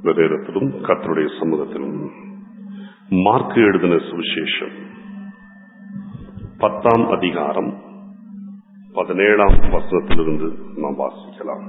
இந்த நேரத்திலும் கர்த்தருடைய சமூகத்திலும் மார்க்கு எழுதின சுவிசேஷம் பத்தாம் அதிகாரம் பதினேழாம் வசனத்திலிருந்து நாம் வாசிக்கலாம்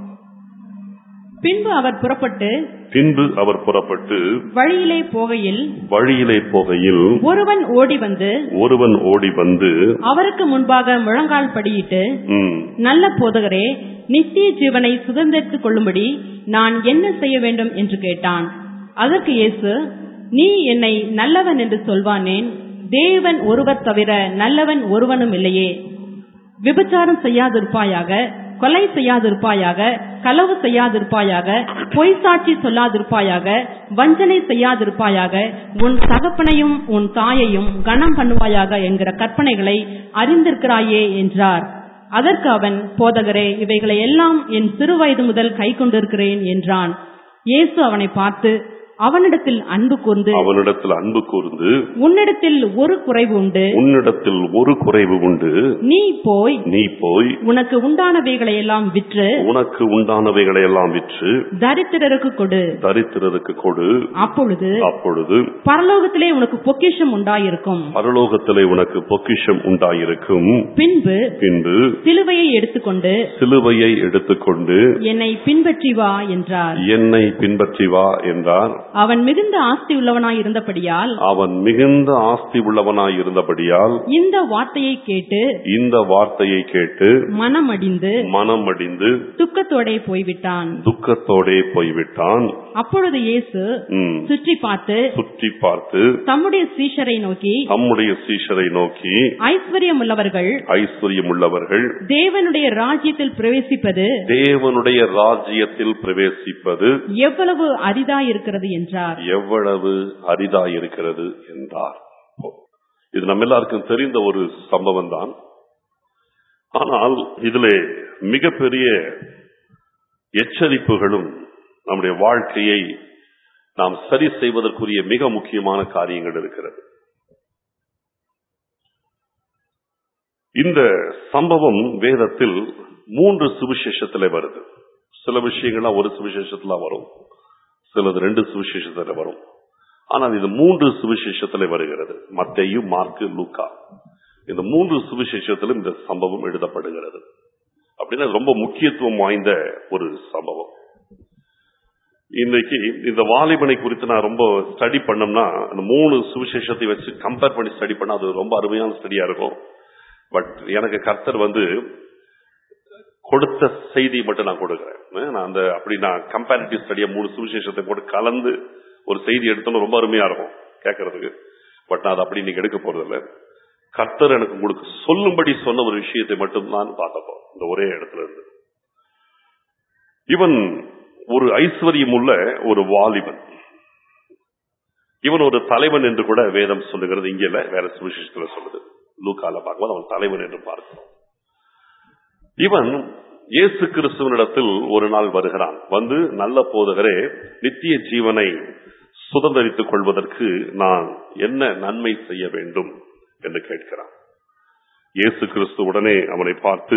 பின்பு அவர் புறப்பட்டு பின்பு அவர் புறப்பட்டு வழியிலே போகையில் வழியிலே போகையில் ஒருவன் ஓடி வந்து ஒருவன் ஓடி வந்து அவருக்கு முன்பாக முழங்கால் படியிட்டு ம், நல்ல போதகரே நித்திய ஜீவனை சுதந்திரித்துக் கொள்ளும்படி நான் என்ன செய்ய வேண்டும் என்று கேட்டான் அதற்கு இயேசு நீ என்னை நல்லவன் என்று சொல்வானேன் தேவன் ஒருவர் தவிர நல்லவன் ஒருவனும் இல்லையே விபச்சாரம் செய்யாதிருப்பாயாக கொலை செய்யாதிருப்பாயாக களவு செய்யாதிருப்பாயாக பொய் சாட்சி சொல்லாதிருப்பாயாக வஞ்சனை செய்யாதிருப்பாயாக உன் தகப்பனையும் உன் தாயையும் கனம் பண்ணுவாயாக என்கிற கற்பனைகளை அறிந்திருக்கிறாயே என்றார் அதற்கு அவன் போதகரே இவைகளை எல்லாம் என் சிறுவயது முதல் கை கொண்டிருக்கிறேன் என்றான் இயேசு அவனை பார்த்து அவனிடத்தில் அன்பு கூர்ந்து அவனிடத்தில் அன்பு கூர்ந்து உன்னிடத்தில் ஒரு குறைவு உண்டு உன்னிடத்தில் ஒரு குறைவு உண்டு நீ போய் நீ போய் உனக்கு உண்டானவைகளை எல்லாம் விற்று உனக்கு உண்டானவைகளை எல்லாம் விற்று தரித்திரருக்கு கொடு தரித்திரருக்கு கொடு அப்பொழுது அப்பொழுது பரலோகத்திலே உனக்கு பொக்கிஷம் உண்டாயிருக்கும் பரலோகத்திலே உனக்கு பொக்கிஷம் உண்டாயிருக்கும் பின்பு பின்பு சிலுவையை எடுத்துக்கொண்டு சிலுவையை எடுத்துக்கொண்டு என்னை பின்பற்றி வா என்றார் என்னை பின்பற்றி வா என்றார் அவன் மிகுந்த ஆஸ்தி உள்ளவனாய் இருந்தபடியால் அவன் மிகுந்த ஆஸ்தி உள்ளவனாய் இருந்தபடியால் இந்த வார்த்தையை கேட்டு இந்த வார்த்தையை கேட்டு மனமடிந்து மனம் அடிந்து துக்கத்தோடே போய்விட்டான் துக்கத்தோடே போய்விட்டான் அப்பொழுது இயேசு ம். சுற்றி பார்த்து சுற்றி பார்த்து தம்முடைய சீஷரை நோக்கி தம்முடைய சீஷரை நோக்கி ஐஸ்வர்யம் உள்ளவர்கள் ஐஸ்வர்யம் உள்ளவர்கள் தேவனுடைய ராஜ்யத்தில் பிரவேசிப்பது தேவனுடைய ராஜ்யத்தில் பிரவேசிப்பது எவ்வளவு அரிதாயிருக்கிறது என்றார் எவ்வளவு அரிதாயிருக்கிறது என்றார் இது நம்ம எல்லாருக்கும் தெரிந்த ஒரு சம்பவம் தான் ஆனால் இதிலே மிகப்பெரிய எச்சரிப்புகளும் நம்முடைய வாழ்க்கையை நாம் சரி செய்வதற்குரிய மிக முக்கியமான காரியங்கள் இருக்கிறது இந்த சம்பவம் வேதத்தில் மூன்று சுவிசேஷத்துல வருது சில விஷயங்கள்லாம் ஒரு சுவிசேஷத்துல வரும் சிலது ரெண்டு சுவிசேஷத்துல வரும் ஆனால் இது மூன்று சுவிசேஷத்துல வருகிறது மத்தேயு மார்க்கு லூக்கா இந்த மூன்று சுவிசேஷத்திலும் இந்த சம்பவம் எழுதப்படுகிறது அப்படின்னா ரொம்ப முக்கியத்துவம் வாய்ந்த ஒரு சம்பவம் இன்னைக்கு இந்த வாலிபனை குறித்து நான் ரொம்ப ஸ்டடி பண்ணோம்னா அந்த மூணு சுவிசேஷத்தை வச்சு கம்பேர் பண்ணி ஸ்டடி பண்ணா அது ரொம்ப அருமையான ஸ்டடியா இருக்கும் பட் எனக்கு கர்த்தர் வந்து கொடுத்த செய்தி மட்டும் நான் கொடுக்குறேன் அஹ் நான் அந்த அப்படி நான் கம்பேரிட்டிவ் ஸ்டடியா மூணு சுவிசேஷத்தை போட்டு கலந்து ஒரு செய்தி எடுத்தோம்னா ரொம்ப அருமையா இருக்கும் கேட்கறதுக்கு பட் நான் அதை அப்படி இன்னைக்கு எடுக்க போறதில்ல கர்த்தர் எனக்கு உங்களுக்கு சொல்லும்படி சொன்ன ஒரு விஷயத்தை மட்டும் நான் பார்த்தப்போ இந்த ஒரே இடத்துல இருந்து இவன் ஒரு ஐஸ்வர்யம் உள்ள ஒரு வாலிபன் இவன் ஒரு தலைவன் என்று கூட வேதம் சொல்லுகிறது இங்க இல்ல வேற சுவிசேஷத்துல சொல்லுது லூக்கால பார்க்கும்போது அவன் தலைவன் என்று பார்க்கிறோம் இவன் இயேசு கிறிஸ்துவனிடத்தில் ஒரு நாள் வருகிறான் வந்து நல்ல போதகரே நித்திய ஜீவனை சுதந்திரித்துக் கொள்வதற்கு நான் என்ன நன்மை செய்ய வேண்டும் என்று கேட்கிறான் இயேசு கிறிஸ்து உடனே அவனை பார்த்து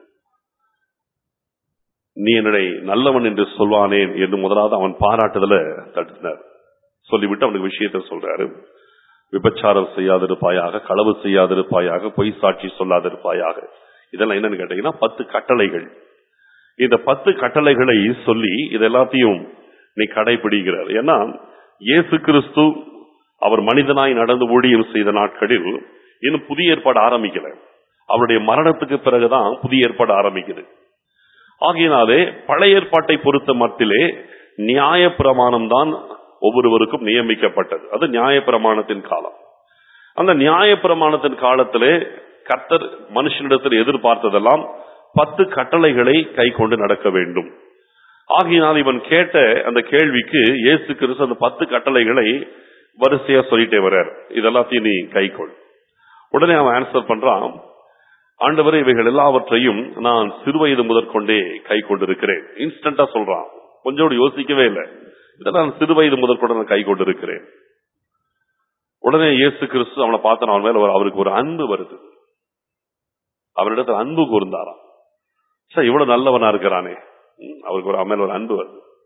நீ என்னை நல்லவன் என்று சொல்வானேன் என்று முதலாவது அவன் பாராட்டுதல தடுத்தினார் சொல்லிவிட்டு அவனுக்கு விஷயத்தை சொல்றாரு விபச்சாரம் செய்யாதிருப்பாயாக களவு செய்யாதிருப்பாயாக பொய் சாட்சி சொல்லாதிருப்பாயாக இதெல்லாம் என்னன்னு கேட்டீங்கன்னா பத்து கட்டளைகள் இந்த பத்து கட்டளைகளை சொல்லி இது எல்லாத்தையும் நீ கடைபிடிக்கிறார் ஏன்னா இயேசு கிறிஸ்து அவர் மனிதனாய் நடந்து ஊழியம் செய்த நாட்களில் இன்னும் புதிய ஏற்பாடு ஆரம்பிக்கல அவருடைய மரணத்துக்கு பிறகுதான் புதிய ஏற்பாடு ஆரம்பிக்குது ஆகையினாலே பழைய ஏற்பாட்டை பொறுத்த மட்டிலே நியாய பிரமாணம் தான் ஒவ்வொருவருக்கும் நியமிக்கப்பட்டது அது நியாய பிரமாணத்தின் காலம் அந்த நியாய பிரமாணத்தின் காலத்திலே கர்த்தர் மனுஷனிடத்தில் எதிர்பார்த்ததெல்லாம் பத்து கட்டளைகளை கை கொண்டு நடக்க வேண்டும் ஆகையினால் இவன் கேட்ட அந்த கேள்விக்கு இயேசு கிறிஸ்து அந்த பத்து கட்டளைகளை வரிசையா சொல்லிட்டே வர்றார் இதெல்லாத்தையும் நீ கைக்கொள் உடனே அவன் ஆன்சர் பண்றான் ஆண்டவரே இவைகள் எல்லாவற்றையும் நான் சிறுவயது முதற்கொண்டே கை கொண்டிருக்கிறேன் இன்ஸ்டன்டா சொல்றான் கொஞ்சோடு யோசிக்கவே இல்லை இதெல்லாம் நான் சிறுவயது முதற்கொண்டு நான் கை கொண்டிருக்கிறேன் உடனே இயேசு கிறிஸ்து அவனை பார்த்தான் அவன் மேல ஒரு- அவருக்கு ஒரு அன்பு வருது அவரிடத்தில் அன்பு கூர்ந்தாராம் சார் இவ்வளவு நல்லவனா இருக்கிறானே ம், அவருக்கு ஒரு அவன் மேல ஒரு அன்பு வருது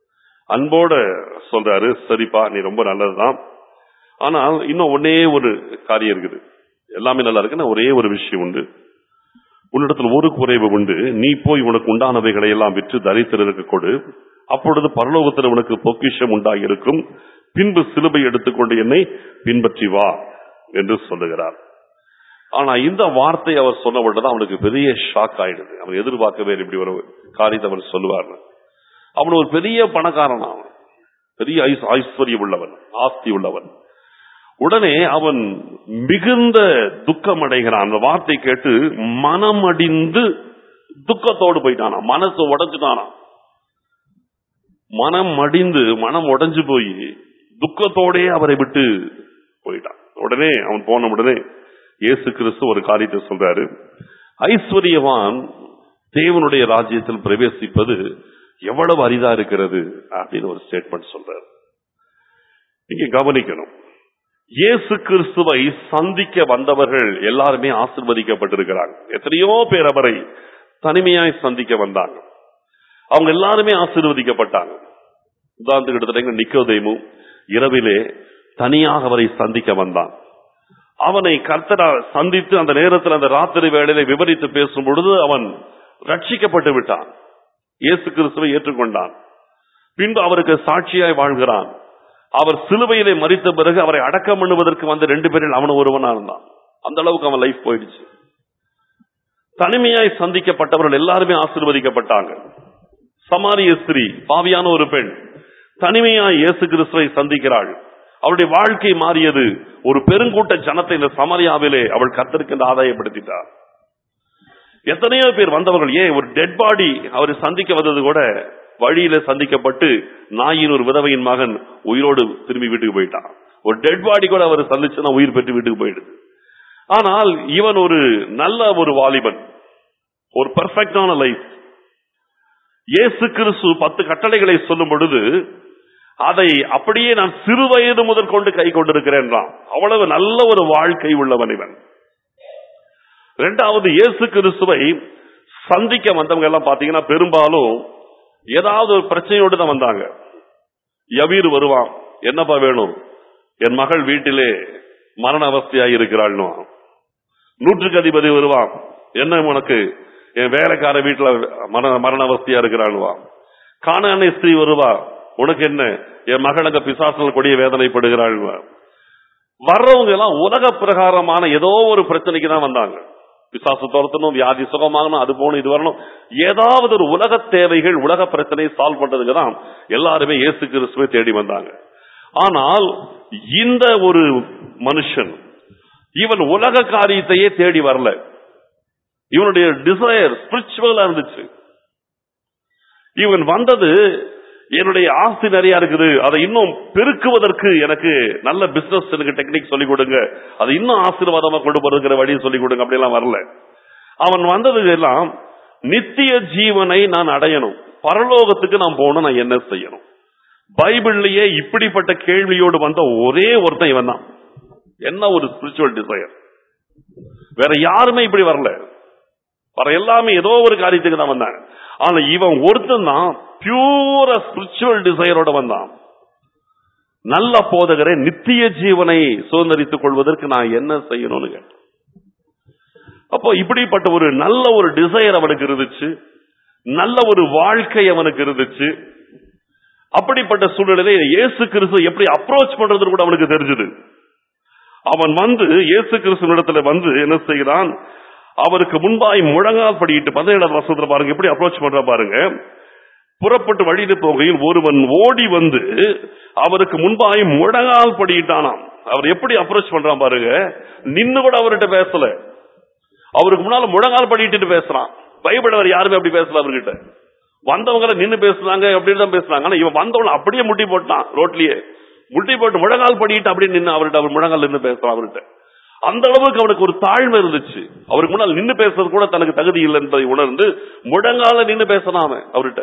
அன்போட சொல்றாரு சரிப்பா நீ ரொம்ப நல்லதுதான் ஆனால் இன்னும் ஒன்னே ஒரு காரியம் இருக்குது எல்லாமே நல்லா இருக்குன்னா ஒரே ஒரு விஷயம் உண்டு உன்னிடத்தில் ஒரு குறைவு உண்டு நீ போய் உனக்கு உண்டானவைகளை எல்லாம் விற்று தரித்திரருக்கு கொடு அப்பொழுது பரலோகத்தில் உனக்கு பொக்கிஷம் உண்டாகியிருக்கும் பின்பு சிலுவை எடுத்துக்கொண்டு என்னை பின்பற்றி வா என்று சொல்லுகிறார் ஆனா இந்த வார்த்தை அவர் சொன்ன உடனே அவனுக்கு பெரிய ஷாக் ஆயிடுது அவன் எதிர்பார்க்கவே இல்லை இப்படி ஒரு காரியத்தை அவர் சொல்லுவார் அவன் ஒரு பெரிய பணக்காரன் அவன் பெரிய ஐஸ்- ஐஸ்வர்யம் உள்ளவன் ஆஸ்தி உள்ளவன் உடனே அவன் மிகுந்த துக்கம் அடைகிறான் அந்த வார்த்தை கேட்டு மனம் அடிந்து துக்கத்தோடு போயிட்டானா மனசு உடைஞ்சுட்டானா மனம் மடிந்து மனம் உடைஞ்சு போய் துக்கத்தோடே அவரை விட்டு போயிட்டான் உடனே அவன் போன உடனே இயேசு கிறிஸ்து ஒரு காரியத்தை சொல்றாரு ஐஸ்வர்யவான் தேவனுடைய ராஜ்யத்தில் பிரவேசிப்பது எவ்வளவு அரிதா இருக்கிறது அப்படின்னு ஒரு ஸ்டேட்மெண்ட் சொல்றாரு நீங்க கவனிக்கணும் இயேசு கிறிஸ்துவை சந்திக்க வந்தவர்கள் எல்லாருமே ஆசிர்வதிக்கப்பட்டிருக்கிறாங்க எத்தனையோ பேர் அவரை தனிமையாய் சந்திக்க வந்தாங்க அவங்க எல்லாருமே ஆசீர்வதிக்கப்பட்டாங்க உதாரணத்துக்கு எடுத்துட்டீங்க நிக்கோதேமு இரவிலே தனியாக அவரை சந்திக்க வந்தான் அவனை கர்த்தரா சந்தித்து அந்த நேரத்தில் அந்த ராத்திரி வேளையில விவரித்து பேசும் பொழுது அவன் ரட்சிக்கப்பட்டு விட்டான் இயேசு கிறிஸ்துவை ஏற்றுக்கொண்டான் பின்பு அவருக்கு சாட்சியாய் வாழ்கிறான் அவர் சிலுவையிலே மறித்த பிறகு அவரை அடக்கம் பண்ணுவதற்கு வந்த ரெண்டு பேரில் அவன் ஒருவனா இருந்தான் அந்த அளவுக்கு அவன் லைஃப் போயிடுச்சு தனிமையாய் சந்திக்கப்பட்டவர்கள் எல்லாருமே ஆசீர்வதிக்கப்பட்டாங்க சமாரிய ஸ்திரீ பாவியான ஒரு பெண் தனிமையாய் இயேசு கிறிஸ்துவை சந்திக்கிறாள் அவளுடைய வாழ்க்கை மாறியது ஒரு பெருங்கூட்ட ஜனத்தை இந்த சமரியாவிலே அவள் கத்திருக்கின்ற ஆதாயப்படுத்திட்டார் எத்தனையோ பேர் வந்தவர்கள் ஏன் ஒரு டெட் பாடி அவரை சந்திக்க வந்தது கூட வழியில சந்திக்கப்பட்டு நாயின் ஒரு விதவையின் மகன் உயிரோடு திரும்பி வீட்டுக்கு போயிட்டான் ஒரு டெட் பாடி கூட அவர் சந்திச்சுன்னா உயிர் பெற்று வீட்டுக்கு போயிடுது ஆனால் இவன் ஒரு நல்ல ஒரு வாலிபன் ஒரு பெர்ஃபெக்டான லைஃப் இயேசு கிறிஸ்து பத்து கட்டளைகளை சொல்லும் பொழுது அதை அப்படியே நான் சிறு வயது முதல் கொண்டு கை கொண்டிருக்கிறேன் அவ்வளவு நல்ல ஒரு வாழ்க்கை உள்ளவன் இவன் இரண்டாவது இயேசு கிறிஸ்துவை சந்திக்க வந்தவங்க எல்லாம் பாத்தீங்கன்னா பெரும்பாலும் ஏதாவது ஒரு பிரச்சனையோடு தான் வந்தாங்க யவீர் வருவான் என்னப்பா வேணும் என் மகள் வீட்டிலே மரண அவஸ்தையா இருக்கிறாள்னு நூற்றுக்கு அதிபதி வருவான் என்ன உனக்கு என் வேலைக்கார வீட்டுல மரண மரண அவஸ்தையா இருக்கிறாள்வா காணானை ஸ்திரீ வருவா உனக்கு என்ன என் மகள் அங்க பிசாசல் கொடிய வேதனைப்படுகிறாள்வா வர்றவங்க எல்லாம் உலக பிரகாரமான ஏதோ ஒரு பிரச்சனைக்கு தான் வந்தாங்க பிசாசு துரத்தணும் வியாதி சுகமாகணும் அது போகணும் இது வரணும் ஏதாவது ஒரு உலக தேவைகள் உலக பிரச்சனையை சால்வ் பண்றதுக்கு தான் எல்லாருமே இயேசு கிறிஸ்துவை தேடி வந்தாங்க ஆனால் இந்த ஒரு மனுஷன் இவன் உலக காரியத்தையே தேடி வரல இவனுடைய டிசையர் ஸ்பிரிச்சுவலா இருந்துச்சு இவன் வந்தது என்னுடைய ஆஸ்தி நிறைய இருக்குது அதை இன்னும் பெருக்குவதற்கு எனக்கு நல்ல பிசினஸ் எனக்கு டெக்னிக் சொல்லிக் கொடுங்க அதை இன்னும் ஆசீர்வாதமா கொண்டு போறதுங்கிற வழியை சொல்லிக் கொடுங்க அப்படியெல்லாம் வரல அவன் வந்தது எல்லாம் நித்திய ஜீவனை நான் அடையணும் பரலோகத்துக்கு நான் போகணும் நான் என்ன செய்யணும் பைபிள்லயே இப்படிப்பட்ட கேள்வியோடு வந்த ஒரே ஒருத்தன் இவன் தான் என்ன ஒரு ஸ்பிரிச்சுவல் டிசையர் வேற யாருமே இப்படி வரல வர எல்லாமே ஏதோ ஒரு காரியத்துக்கு தான் வந்தாங்க ஆனா இவன் ஒருத்தன் தான் பியூர ஸ்பிரிச்சுவல் டிசையரோட வந்தான் நல்ல போதகரை நித்திய ஜீவனை சுதந்திரித்துக் கொள்வதற்கு நான் என்ன செய்யணும்னு கேட்டேன் அப்போ இப்படிப்பட்ட ஒரு நல்ல ஒரு டிசைர் அவனுக்கு இருந்துச்சு நல்ல ஒரு வாழ்க்கை அவனுக்கு இருந்துச்சு அப்படிப்பட்ட சூழ்நிலையில இயேசு கிறிஸ்து எப்படி அப்ரோச் பண்றது கூட அவனுக்கு தெரிஞ்சது அவன் வந்து இயேசு கிறிஸ்துவனிடத்துல வந்து என்ன செய்கிறான் அவருக்கு முன்பாய் முழங்கால் படிட்டு பதினேழாம் வருஷத்துல பாருங்க எப்படி அப்ரோச் பண்ற பாருங்க புறப்பட்டு வழியிட்டு போகையில் ஒருவன் ஓடி வந்து அவருக்கு முன்பாய் முழங்கால் படியிட்டானாம் அவர் எப்படி அப்ரோச் பண்றான் பாருங்க நின்னு கூட அவர்கிட்ட பேசல அவருக்கு முன்னால முழங்கால் படிட்டு பேசுறான் பைபிள் அவர் யாருமே அப்படி பேசல அவர்கிட்ட வந்தவங்க நின்னு பேசுனாங்க அப்படின்னு தான் பேசுனாங்க ஆனா இவன் வந்தவன அப்படியே முட்டி போட்டான் ரோட்லயே முட்டி போட்டு முழங்கால் படிட்டு அப்படியே நின்னு அவர்கிட்ட அவர் முழங்கால் நின்னு பேசுறான் அவர்கிட்ட அந்த அளவுக்கு அவனுக்கு ஒரு தாழ்மை இருந்துச்சு அவருக்கு முன்னால் நின்னு பேசுறது கூட தனக்கு தகுதி இல்லை என்பதை உணர்ந்து முழங்கால நின்னு பேசலாம் அவன் அவர்கிட்ட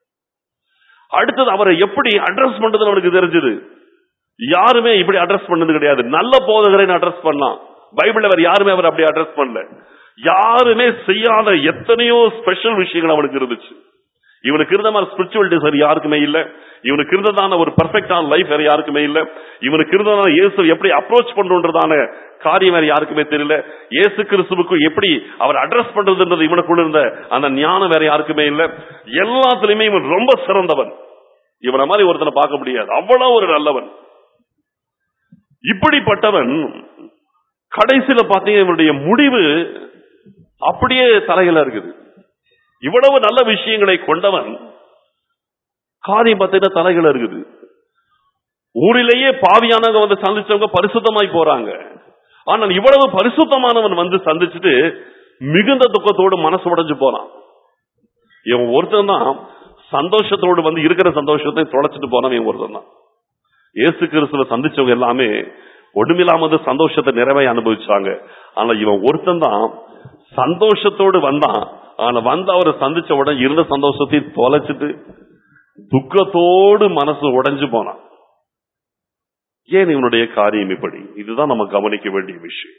அடுத்தது அவரை எப்படி அட்ரஸ் பண்றதுன்னு அவனுக்கு தெரிஞ்சது யாருமே இப்படி அட்ரஸ் பண்ணது கிடையாது நல்ல போதகரை அட்ரஸ் பண்ணலாம் பைபிள் அவர் யாருமே அவர் அப்படி அட்ரஸ் பண்ணல யாருமே செய்யாத எத்தனையோ ஸ்பெஷல் விஷயங்கள் அவனுக்கு இருந்துச்சு இவனுக்கு இருந்த மாதிரி ஸ்பிரிச்சுவல் வேற யாருக்குமே இல்ல இவனுக்கு இருந்ததான ஒரு பெர்ஃபெக்டான லைஃப் வேற யாருக்குமே இல்ல இவனுக்கு இருந்ததான இயேசு எப்படி அப்ரோச் பண்றதுன்றதான காரியம் வேற யாருக்குமே தெரியல இயேசு கிறிஸ்துவுக்கு எப்படி அவர் அட்ரஸ் பண்றதுன்றது இவனுக்குள்ள இருந்த அந்த ஞானம் வேற யாருக்குமே இல்ல எல்லாத்துலயுமே இவன் ரொம்ப சிறந்தவன் இவனை மாதிரி ஒருத்தனை பார்க்க முடியாது அவ்வளவு ஒரு நல்லவன் இப்படிப்பட்டவன் கடைசியில பாத்தீங்கன்னா இவனுடைய முடிவு அப்படியே தலையில இருக்குது இவ்வளவு நல்ல விஷயங்களை கொண்டவன் காரியம் பார்த்தீங்கன்னா தலைகள் இருக்குது ஊரிலேயே பாவியானவங்க வந்து சந்திச்சவங்க பரிசுத்தமாய் போறாங்க ஆனால் இவ்வளவு பரிசுத்தமானவன் வந்து சந்திச்சுட்டு மிகுந்த துக்கத்தோடு மனசு உடைஞ்சு போறான் இவன் ஒருத்தன் தான் சந்தோஷத்தோடு வந்து இருக்கிற சந்தோஷத்தை தொலைச்சிட்டு போனவன் இவன் ஒருத்தன் தான் இயேசு கிறிஸ்துவ சந்திச்சவங்க எல்லாமே ஒண்ணுமில்லாம வந்து சந்தோஷத்தை நிறைவே அனுபவிச்சாங்க ஆனா இவன் ஒருத்தன் தான் சந்தோஷத்தோடு வந்தான் ஆனா வந்து அவரை சந்திச்ச உடனே இருந்த சந்தோஷத்தை தொலைச்சிட்டு துக்கத்தோடு மனசு உடைஞ்சு போனான் ஏன் இவனுடைய காரியம் இப்படி இதுதான் நம்ம கவனிக்க வேண்டிய விஷயம்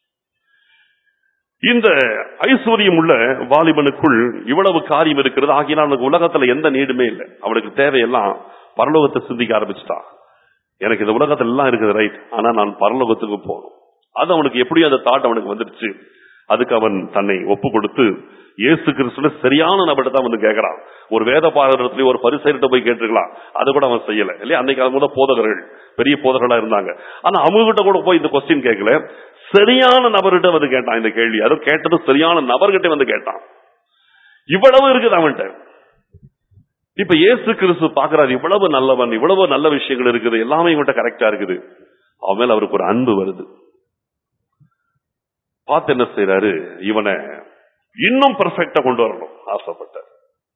இந்த ஐஸ்வர்யம் உள்ள வாலிபனுக்குள் இவ்வளவு காரியம் இருக்கிறது ஆகினால் அவனுக்கு உலகத்துல எந்த நீடுமே இல்லை அவனுக்கு தேவையெல்லாம் பரலோகத்தை சிந்திக்க ஆரம்பிச்சுட்டான் எனக்கு இந்த உலகத்துல எல்லாம் இருக்குது ரைட் ஆனா நான் பரலோகத்துக்கு போகணும் அது அவனுக்கு எப்படியும் அந்த தாட் அவனுக்கு வந்துடுச்சு அதுக்கு அவன் தன்னை ஒப்பு கொடுத்து இயேசு கிறிஸ்துவ சரியான நபர்கிட்ட தான் வந்து கேட்கறான் ஒரு வேத பாடத்திலேயே ஒரு பரிசையிட்ட போய் கேட்டிருக்கலாம் அது கூட அவன் செய்யல இல்லையா அன்னைக்கு அவங்க கூட போதகர்கள் பெரிய போதகர்களா இருந்தாங்க ஆனா அவங்க கிட்ட கூட போய் இந்த கொஸ்டின் கேட்கல சரியான நபர்கிட்ட வந்து கேட்டான் இந்த கேள்வி அதுவும் கேட்டது சரியான நபர்கிட்ட வந்து கேட்டான் இவ்வளவு இருக்குது அவன்கிட்ட இப்ப இயேசு கிறிஸ்து பாக்குறாரு இவ்வளவு நல்லவன் இவ்வளவு நல்ல விஷயங்கள் இருக்குது எல்லாமே இவன்கிட்ட கரெக்டா இருக்குது அவன் மேல அவருக்கு ஒரு அன்பு வருது பார்த்து என்ன செய்யறாரு இவனை இன்னும் பெர்ஃபெக்டா கொண்டு வரணும் ஆசைப்பட்டார்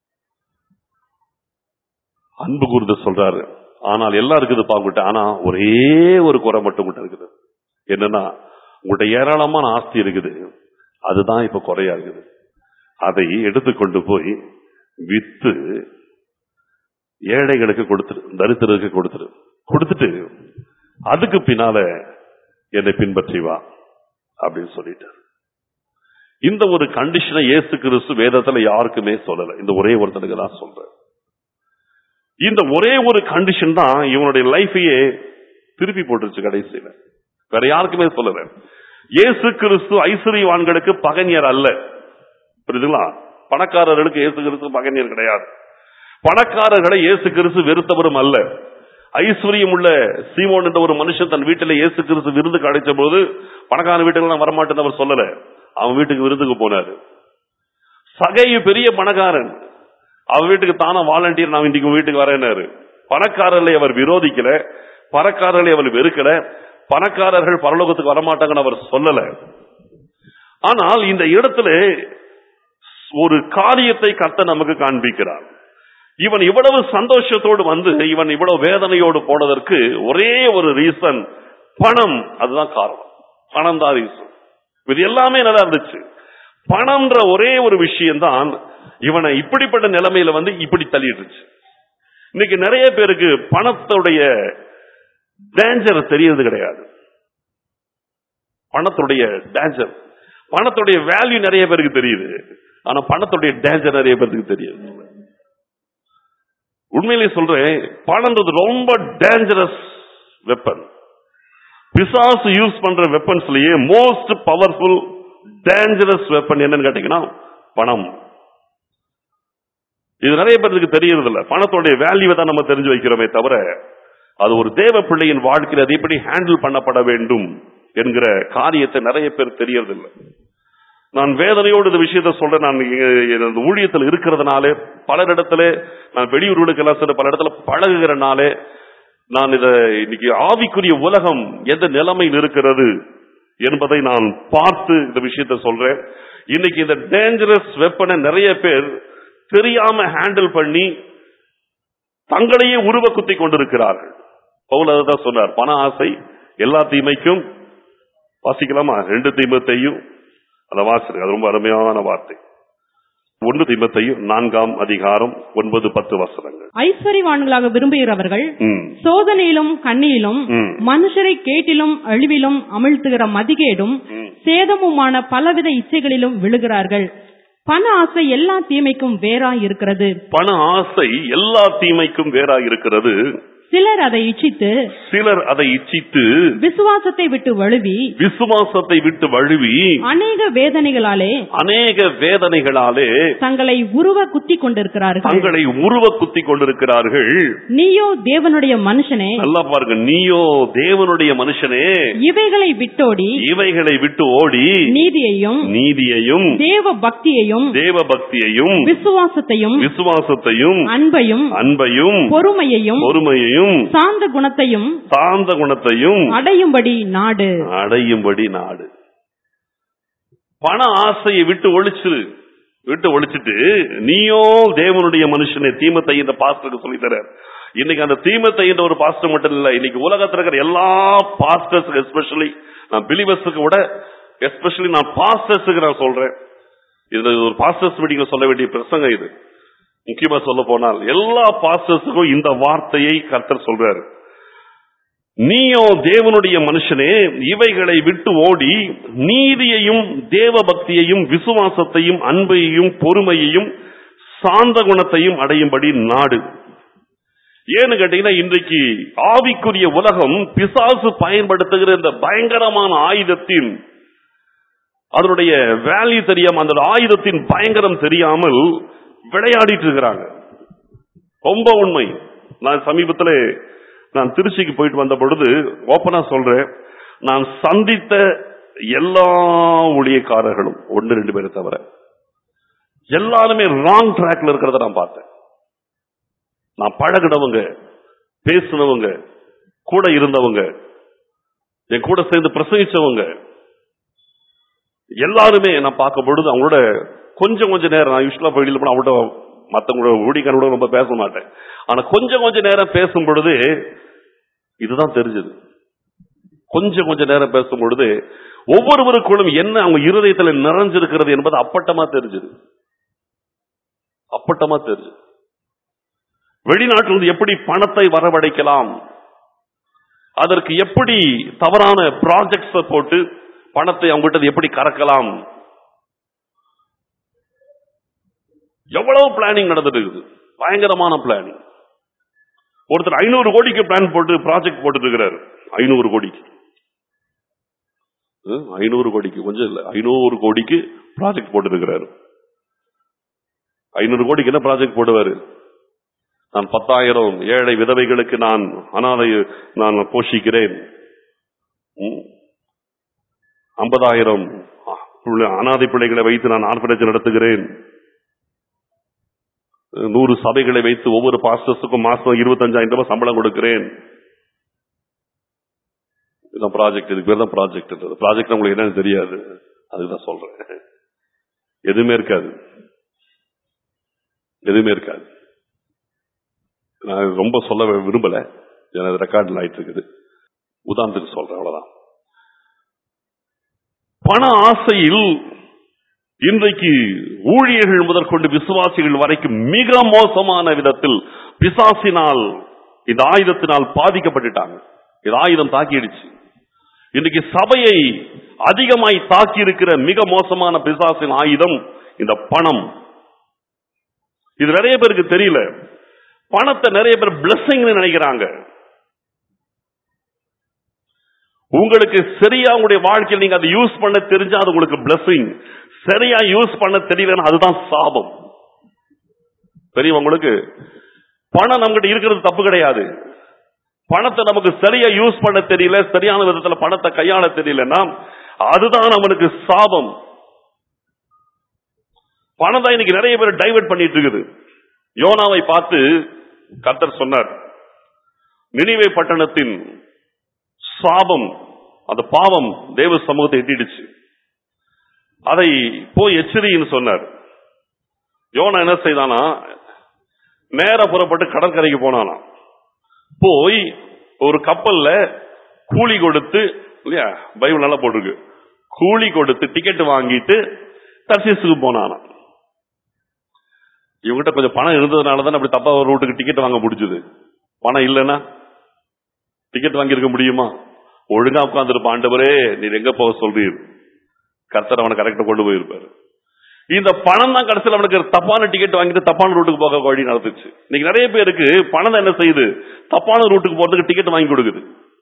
அன்பு கூர்ந்து சொல்றாரு ஆனால் எல்லாம் இருக்குது பாங்கிட்ட ஆனா ஒரே ஒரு குறை மட்டும் கூட இருக்குது என்னன்னா உங்கள்கிட்ட ஏராளமான ஆஸ்தி இருக்குது அதுதான் இப்ப குறையா இருக்குது அதை எடுத்துக்கொண்டு போய் வித்து ஏழைகளுக்கு கொடுத்துரு தரித்திரருக்கு கொடுத்துரு கொடுத்துட்டு அதுக்கு பின்னால என்னை பின்பற்றி வா அப்படின்னு சொல்லிட்டார் இந்த ஒரு கண்டிஷனை இயேசு கிறிஸ்து வேதத்துல யாருக்குமே சொல்லல இந்த ஒரே ஒருத்தனுக்கு தான் சொல்றேன் இந்த ஒரே ஒரு கண்டிஷன் தான் இவனுடைய லைஃபையே திருப்பி போட்டுருச்சு கடைசியில வேற யாருக்குமே சொல்லல இயேசு கிறிஸ்து ஐஸ்வர்யவான்களுக்கு பகனியர் அல்ல புரியுதுங்களா பணக்காரர்களுக்கு இயேசு கிறிஸ்து பகனியர் கிடையாது பணக்காரர்களை இயேசு கிறிஸ்து வெறுத்தவரும் அல்ல ஐஸ்வர்யம் உள்ள சீமோன் என்ற ஒரு மனுஷன் தன் வீட்டில இயேசு கிறிஸ்து விருந்துக்கு அழைச்ச போது பணக்கார வீட்டுக்கு நான் வரமாட்டேன்னு அவர் சொல்லல அவன் வீட்டுக்கு விருந்துக்கு போனாரு சகை பெரிய பணக்காரன் அவன் வீட்டுக்கு தானா வாலண்டியர் நான் இன்னைக்கு உன் வீட்டுக்கு வரேன்னாரு பணக்காரர்களை அவர் விரோதிக்கல பணக்காரர்களை அவர் வெறுக்கல பணக்காரர்கள் பரலோகத்துக்கு வரமாட்டாங்கன்னு அவர் சொல்லல ஆனால் இந்த இடத்துல ஒரு காரியத்தை கர்த்தர் நமக்கு காண்பிக்கிறார் இவன் இவ்வளவு சந்தோஷத்தோடு வந்து இவன் இவ்வளவு வேதனையோடு போனதற்கு ஒரே ஒரு ரீசன் பணம் அதுதான் காரணம் பணம் தான் ரீசன் இது எல்லாமே நல்லா இருந்துச்சு பணம்ன்ற ஒரே ஒரு விஷயம்தான் இவனை இப்படிப்பட்ட நிலைமையில வந்து இப்படி தள்ளிடுச்சு இன்னைக்கு நிறைய பேருக்கு பணத்துடைய டேஞ்சர் தெரியறது கிடையாது பணத்துடைய டேஞ்சர் பணத்துடைய வேல்யூ நிறைய பேருக்கு தெரியுது ஆனா பணத்துடைய டேஞ்சர் நிறைய பேருக்கு தெரியுது உண்மையிலேயே சொல்றேன் பணம்ன்றது ரொம்ப டேஞ்சரஸ் வெப்பன் பிசாசு யூஸ் பண்ற வெப்பன்ஸ்லயே மோஸ்ட் பவர்ஃபுல் டேஞ்சரஸ் வெப்பன் என்னன்னு கேட்டீங்கன்னா பணம் இது நிறைய பேருக்கு தெரியறது இல்ல பணத்தோடைய வேல்யூவை தான் நம்ம தெரிஞ்சு வைக்கிறோமே தவிர அது ஒரு தேவ பிள்ளையின் வாழ்க்கையில் அது எப்படி ஹேண்டில் பண்ணப்பட வேண்டும் என்கிற காரியத்தை நிறைய பேர் தெரியறதில்லை நான் வேதனையோடு இந்த விஷயத்த சொல்றேன் நான் இங்க- எனது ஊழியத்தில் இருக்கிறதுனாலே பலரிடத்துல நான் வெளியூர்களுக்கு எல்லாம் சென்று பல இடத்துல பழகுகிறனாலே நான் இத இன்னைக்கு ஆவிக்குரிய உலகம் எந்த நிலைமையில் இருக்கிறது என்பதை நான் பார்த்து இந்த விஷயத்தை சொல்றேன் இன்னைக்கு இந்த டேஞ்சரஸ் வெப்பனை நிறைய பேர் தெரியாம ஹேண்டில் பண்ணி தங்களையே உருவ குத்தி கொண்டிருக்கிறார்கள் பவுல் அதுதான் சொன்னார் பண ஆசை எல்லா தீமைக்கும் வாசிக்கலாமா ரெண்டு தீமத்தையும் அதை வாசிருங்க அது ரொம்ப அருமையான வார்த்தை ஒன்று தீமத்தையும் நான்காம் அதிகாரம் ஒன்பது பத்து வசனங்கள் ஐஸ்வர்யவான்களாக விரும்புகிறவர்கள் ம், சோதனையிலும் கண்ணியிலும் ம். மனுஷரை கேட்டிலும் அழிவிலும் அமிழ்த்துகிற மதிகேடும் ம். சேதமுமான பலவித இச்சைகளிலும் விழுகிறார்கள் பண ஆசை எல்லா தீமைக்கும் வேறாய் இருக்கிறது பண ஆசை எல்லா தீமைக்கும் வேறா இருக்கிறது சிலர் அதை இச்சித்து சிலர் அதை இச்சித்து விசுவாசத்தை விட்டு வழுவி விசுவாசத்தை விட்டு வழுவி அநேக வேதனைகளாலே அநேக வேதனைகளாலே தங்களை உருவ குத்தி கொண்டிருக்கிறார்கள் தங்களை உருவ குத்தி கொண்டிருக்கிறார்கள் நீயோ தேவனுடைய மனுஷனே நல்லா பாருங்க நீயோ தேவனுடைய மனுஷனே இவைகளை விட்டோடி இவைகளை விட்டு ஓடி நீதியையும் நீதியையும் தேவ பக்தியையும் தேவ பக்தியையும் விசுவாசத்தையும் விசுவாசத்தையும் அன்பையும் அன்பையும் பொறுமையையும் பொறுமையையும் சாந்த குணத்தையும் சாந்த குணத்தையும் அடையும்படி நாடு அடையும்படி நாடு பண ஆசையை விட்டு ஒழிச்சிரு விட்டு ஒழிச்சிட்டு நீயோ தேவனுடைய மனுஷனே தீமத்தை இந்த பாஸ்டருக்கு சொல்லி தர இன்னைக்கு அந்த தீமத்தை என்ற ஒரு பாஸ்டர் மட்டும் இல்ல இன்னைக்கு உலகத்துல இருக்கிற எல்லா பாஸ்டர்ஸுக்கு எஸ்பெஷலி நான் பிலிவர்ஸுக்கு விட எஸ்பெஷலி நான் பாஸ்டர்ஸுக்கு நான் சொல்றேன் இது ஒரு பாஸ்டர்ஸ் மீட்டிங்ல சொல்ல வேண்டிய பிரசங்கம் இது முக்கியமா சொல்ல போனால் எல்லா பாஸ்டர்ஸுக்கும் இந்த வார்த்தையை கர்த்தர் சொல்றாரு நீயோ தேவனுடைய மனுஷனே இவைகளை விட்டு ஓடி நீதியையும் தேவ பக்தியையும் விசுவாசத்தையும் அன்பையும் பொறுமையையும் சாந்த குணத்தையும் அடையும்படி நாடு ஏன்னு கேட்டீங்கன்னா இன்றைக்கு ஆவிக்குரிய உலகம் பிசாசு பயன்படுத்துகிற இந்த பயங்கரமான ஆயுதத்தின் அதனுடைய வேல்யூ தெரியாம அந்த ஆயுதத்தின் பயங்கரம் தெரியாமல் விளையாடிட்டு இருக்கிறாங்க ரொம்ப உண்மை நான் சமீபத்தில் நான் திருச்சிக்கு போயிட்டு வந்த பொழுது ஓப்பனா சொல்றேன் நான் சந்தித்த எல்லா ஊழியக்காரர்களும் ஒன்று ரெண்டு பேரை தவிர எல்லாருமே ராங் ட்ராக்ல இருக்கிறத நான் பார்த்தேன் நான் பழகினவங்க பேசினவங்க கூட இருந்தவங்க என் கூட சேர்ந்து பிரசங்கிச்சவங்க எல்லாருமே நான் பார்க்கும் பொழுது அவங்களோட கொஞ்சம் கொஞ்ச நேரம் நான் யூஸ்வலா வெளியில போனா அவங்கள்ட்ட மத்தவங்களோட ஊழியக்காரோட ரொம்ப பேச மாட்டேன் ஆனா கொஞ்சம் கொஞ்ச நேரம் பேசும் பொழுது இதுதான் தெரிஞ்சது கொஞ்சம் கொஞ்ச நேரம் பேசும் பொழுது ஒவ்வொருவருக்குள்ளும் என்ன அவங்க இருதயத்துல நிறைஞ்சிருக்கிறது என்பது அப்பட்டமா தெரிஞ்சது அப்பட்டமா தெரிஞ்சது வெளிநாட்டிலிருந்து எப்படி பணத்தை வரவழைக்கலாம் அதற்கு எப்படி தவறான ப்ராஜெக்ட்ஸ போட்டு பணத்தை அவங்ககிட்ட எப்படி கறக்கலாம் எவ்வளவு பிளானிங் நடந்துட்டு இருக்குது பயங்கரமான பிளானிங் ஒருத்தர் ஐநூறு கோடிக்கு பிளான் போட்டு ப்ராஜெக்ட் போட்டு இருக்கிறாரு ஐநூறு கோடிக்கு ஐநூறு கோடிக்கு கொஞ்சம் இல்ல ஐநூறு கோடிக்கு ப்ராஜெக்ட் போட்டு இருக்கிறாரு ஐநூறு கோடிக்கு என்ன ப்ராஜெக்ட் போடுவாரு நான் பத்தாயிரம் ஏழை விதவைகளுக்கு நான் அனாதை நான் போஷிக்கிறேன் ஐம்பதாயிரம் அனாதை பிள்ளைகளை வைத்து நான் ஆர்பரேஜ் நடத்துகிறேன் நூறு சபைகளை வைத்து ஒவ்வொரு பாஸ்டர்ஸுக்கும் மாசம் இருபத்தஞ்சாயிரம் ரூபாய் சம்பளம் கொடுக்கிறேன் இதுதான் ப்ராஜெக்ட் இதுக்கு பேர் தான் ப்ராஜெக்ட் ப்ராஜெக்ட் உங்களுக்கு என்னன்னு தெரியாது அதுதான் சொல்றேன் எதுவுமே இருக்காது எதுவுமே இருக்காது நான் ரொம்ப சொல்ல விரும்பல எனது ரெக்கார்டில் ஆயிட்டு இருக்குது உதாரணத்துக்கு சொல்றேன் அவ்வளவுதான் பண ஆசையில் இன்றைக்கு ஊழியர்கள் முதற்கொண்டு விசுவாசிகள் வரைக்கும் மிக மோசமான விதத்தில் பிசாசினால் இந்த ஆயுதத்தினால் பாதிக்கப்பட்டுட்டாங்க இந்த ஆயுதம் தாக்கிடுச்சு இன்னைக்கு சபையை அதிகமாய் தாக்கி இருக்கிற மிக மோசமான பிசாசின் ஆயுதம் இந்த பணம் இது நிறைய பேருக்கு தெரியல பணத்தை நிறைய பேர் பிளஸிங் நினைக்கிறாங்க உங்களுக்கு சரியா உங்களுடைய வாழ்க்கையில் நீங்க அதை யூஸ் பண்ண தெரிஞ்சா அது உங்களுக்கு பிளஸிங் சரியா யூஸ் பண்ண தெரியலன்னா அதுதான் சாபம் தெரியும் உங்களுக்கு பணம் நம்மகிட்ட இருக்கிறது தப்பு கிடையாது பணத்தை நமக்கு சரியா யூஸ் பண்ண தெரியல சரியான விதத்துல பணத்தை கையாள தெரியலன்னா அதுதான் நம்மளுக்கு சாபம் பணம் தான் இன்னைக்கு நிறைய பேர் டைவர்ட் பண்ணிட்டு இருக்குது யோனாவை பார்த்து கர்த்தர் சொன்னார் நினைவை பட்டணத்தின் சாபம் அந்த பாவம் தேவ சமூகத்தை எட்டிடுச்சு அதை போய் எச்சரின்னு சொன்னார் யோனா என்ன செய்தானா நேர புறப்பட்டு கடற்கரைக்கு போனானா போய் ஒரு கப்பல்ல கூலி கொடுத்து இல்லையா பைபிள் நல்லா போட்டிருக்கு கூலி கொடுத்து டிக்கெட் வாங்கிட்டு தர்சிஸுக்கு போனானா இவங்ககிட்ட கொஞ்சம் பணம் இருந்ததுனால தான் அப்படி தப்பா ஒரு ரூட்டுக்கு டிக்கெட் வாங்க முடிஞ்சது பணம் இல்லைன்னா டிக்கெட் வாங்கியிருக்க முடியுமா ஒழுங்கா உட்காந்துருப்ப ஆண்டவரே நீர் எங்க போக சொல்றீர் கர்த்தர் அவனை கரெக்டா கொண்டு போயிருப்பாரு இந்த பணம் தான் கடைசியில் அவனுக்கு தப்பான டிக்கெட் வாங்கிட்டு தப்பான ரூட்டுக்கு போக வழி நடத்துச்சு இன்னைக்கு நிறைய பேருக்கு பணம் தான் என்ன செய்யுது தப்பான ரூட்டுக்கு போறதுக்கு டிக்கெட் வாங்கி கொடுக்குது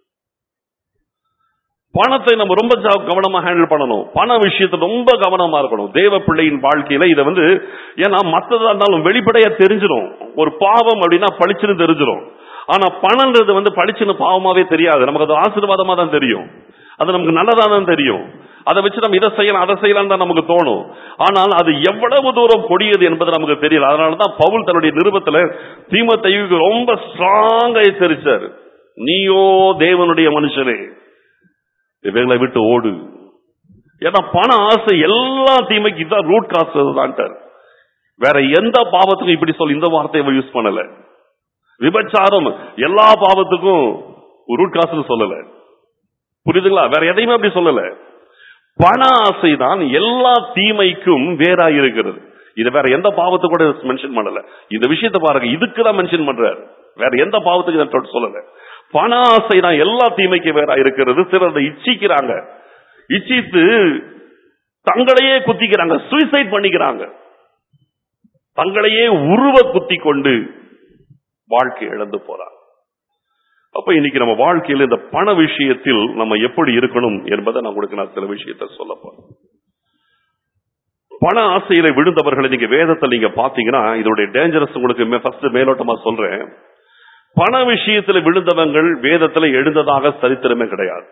பணத்தை நம்ம ரொம்ப ஜா- கவனமா ஹேண்டில் பண்ணணும் பண விஷயத்துல ரொம்ப கவனமா இருக்கணும் தேவ பிள்ளையின் வாழ்க்கையில இதை வந்து ஏன்னா மத்ததா இருந்தாலும் வெளிப்படையா தெரிஞ்சிடும் ஒரு பாவம் அப்படின்னா பளிச்சுன்னு தெரிஞ்சிடும் ஆனா பணம்ன்றது வந்து பளிச்சுன்னு பாவமாவே தெரியாது நமக்கு அது ஆசீர்வாதமா தான் தெரியும் அது நமக்கு நல்லதா தான் தெரியும் அதை வச்சு நம்ம இதை செய்யலாம் அதை செய்யலாம் தான் நமக்கு தோணும் ஆனால் அது எவ்வளவு தூரம் கொடியது என்பது நமக்கு தெரியல அதனாலதான் பவுல் தன்னுடைய நிருபத்துல தீமத்தையுக்கு ரொம்ப ஸ்ட்ராங்கா எச்சரிச்சார் நீயோ தேவனுடைய மனுஷனே இவைகளை விட்டு ஓடு ஏன்னா பண ஆசை எல்லா தீமைக்கு இதான் ரூட் காசு தான்ட்டார் வேற எந்த பாவத்துக்கும் இப்படி சொல்லி இந்த வார்த்தையை யூஸ் பண்ணல விபச்சாரம் எல்லா பாவத்துக்கும் ரூட் காசுன்னு சொல்லல புரியுதுங்களா வேற எதையுமே அப்படி சொல்லல பண ஆசை தான் எல்லா தீமைக்கும் வேறா இருக்கிறது இது வேற எந்த பாவத்தை கூட மென்ஷன் பண்ணல இந்த விஷயத்தை பாருங்க இதுக்கு தான் மென்ஷன் பண்றாரு வேற எந்த பாவத்துக்கு இதை தொட்டு சொல்லல பண ஆசை தான் எல்லா தீமைக்கு வேறா இருக்கிறது சிலர் அதை இச்சிக்கிறாங்க இச்சித்து தங்களையே குத்திக்கிறாங்க சூசைட் பண்ணிக்கிறாங்க தங்களையே உருவ குத்தி கொண்டு வாழ்க்கை இழந்து போறாங்க அப்ப இன்னைக்கு நம்ம வாழ்க்கையில இந்த பண விஷயத்தில் நம்ம எப்படி இருக்கணும் என்பதை நான் உங்களுக்கு நான் சில விஷயத்தை சொல்ல போறேன் பண ஆசையில விழுந்தவர்களை நீங்க வேதத்தில் நீங்க பாத்தீங்கன்னா இதோடைய டேஞ்சரஸ் உங்களுக்கு ஃபர்ஸ்ட் மேலோட்டமா சொல்றேன் பண விஷயத்துல விழுந்தவங்கள் வேதத்துல எழுந்ததாக சரித்திரமே கிடையாது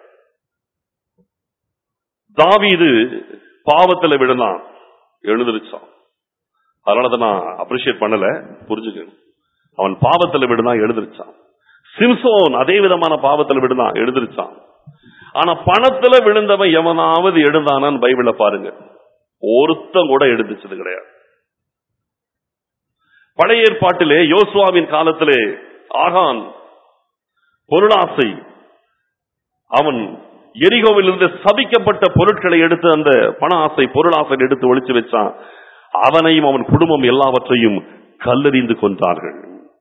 தாவீது பாவத்துல விழுந்தான் எழுந்திருச்சான் அதனால அதை நான் அப்ரிஷியேட் பண்ணல புரிஞ்சுக்கணும் அவன் பாவத்துல விழுந்தான் எழுந்திருச்சான் சிம்சோன் அதே விதமான பாவத்துல விழுந்தான் எழுந்திருச்சான் ஆனா பணத்துல விழுந்தவன் எவனாவது எழுந்தானான்னு பைபிள பாருங்க ஒருத்தன் கூட எழுந்துச்சது கிடையாது பழைய ஏற்பாட்டிலே யோசுவாவின் காலத்திலே ஆகான் பொருளாசை அவன் எரிகோவிலிருந்து சபிக்கப்பட்ட பொருட்களை எடுத்து அந்த பண ஆசை பொருளாசை எடுத்து ஒளிச்சு வச்சான் அவனையும் அவன் குடும்பம் எல்லாவற்றையும் கல்லெறிந்து கொன்றார்கள்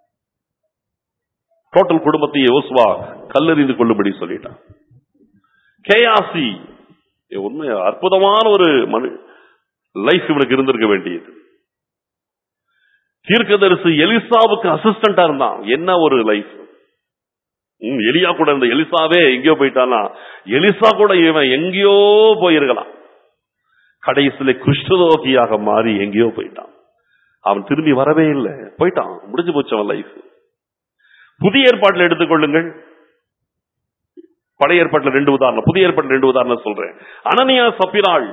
டோட்டல் குடும்பத்தை யோசுவா கல்லெறிந்து கொள்ளும்படி சொல்லிட்டான் கேயாசி உண்மை அற்புதமான ஒரு மனு லைஃப் இவனுக்கு இருந்திருக்க வேண்டியது தீர்க்கதரிசி எலிசாவுக்கு அசிஸ்டண்டா இருந்தான் என்ன ஒரு லைஃப் எலியா கூட இருந்த எலிசாவே எங்கேயோ போயிட்டானா எலிசா கூட இவன் எங்கேயோ போயிருக்கலாம் கடைசியில குஷ்டரோகியாக மாறி எங்கேயோ போயிட்டான் அவன் திரும்பி வரவே இல்லை போயிட்டான் முடிஞ்சு போச்சு அவன் லைஃப் புதிய ஏற்பாட்டில் எடுத்துக்கொள்ளுங்கள் பழைய ஏற்பாட்டில் ரெண்டு உதாரணம் புதிய ஏற்பாட்டில் ரெண்டு உதாரணம் சொல்றேன் அனனியா சப்பிராள்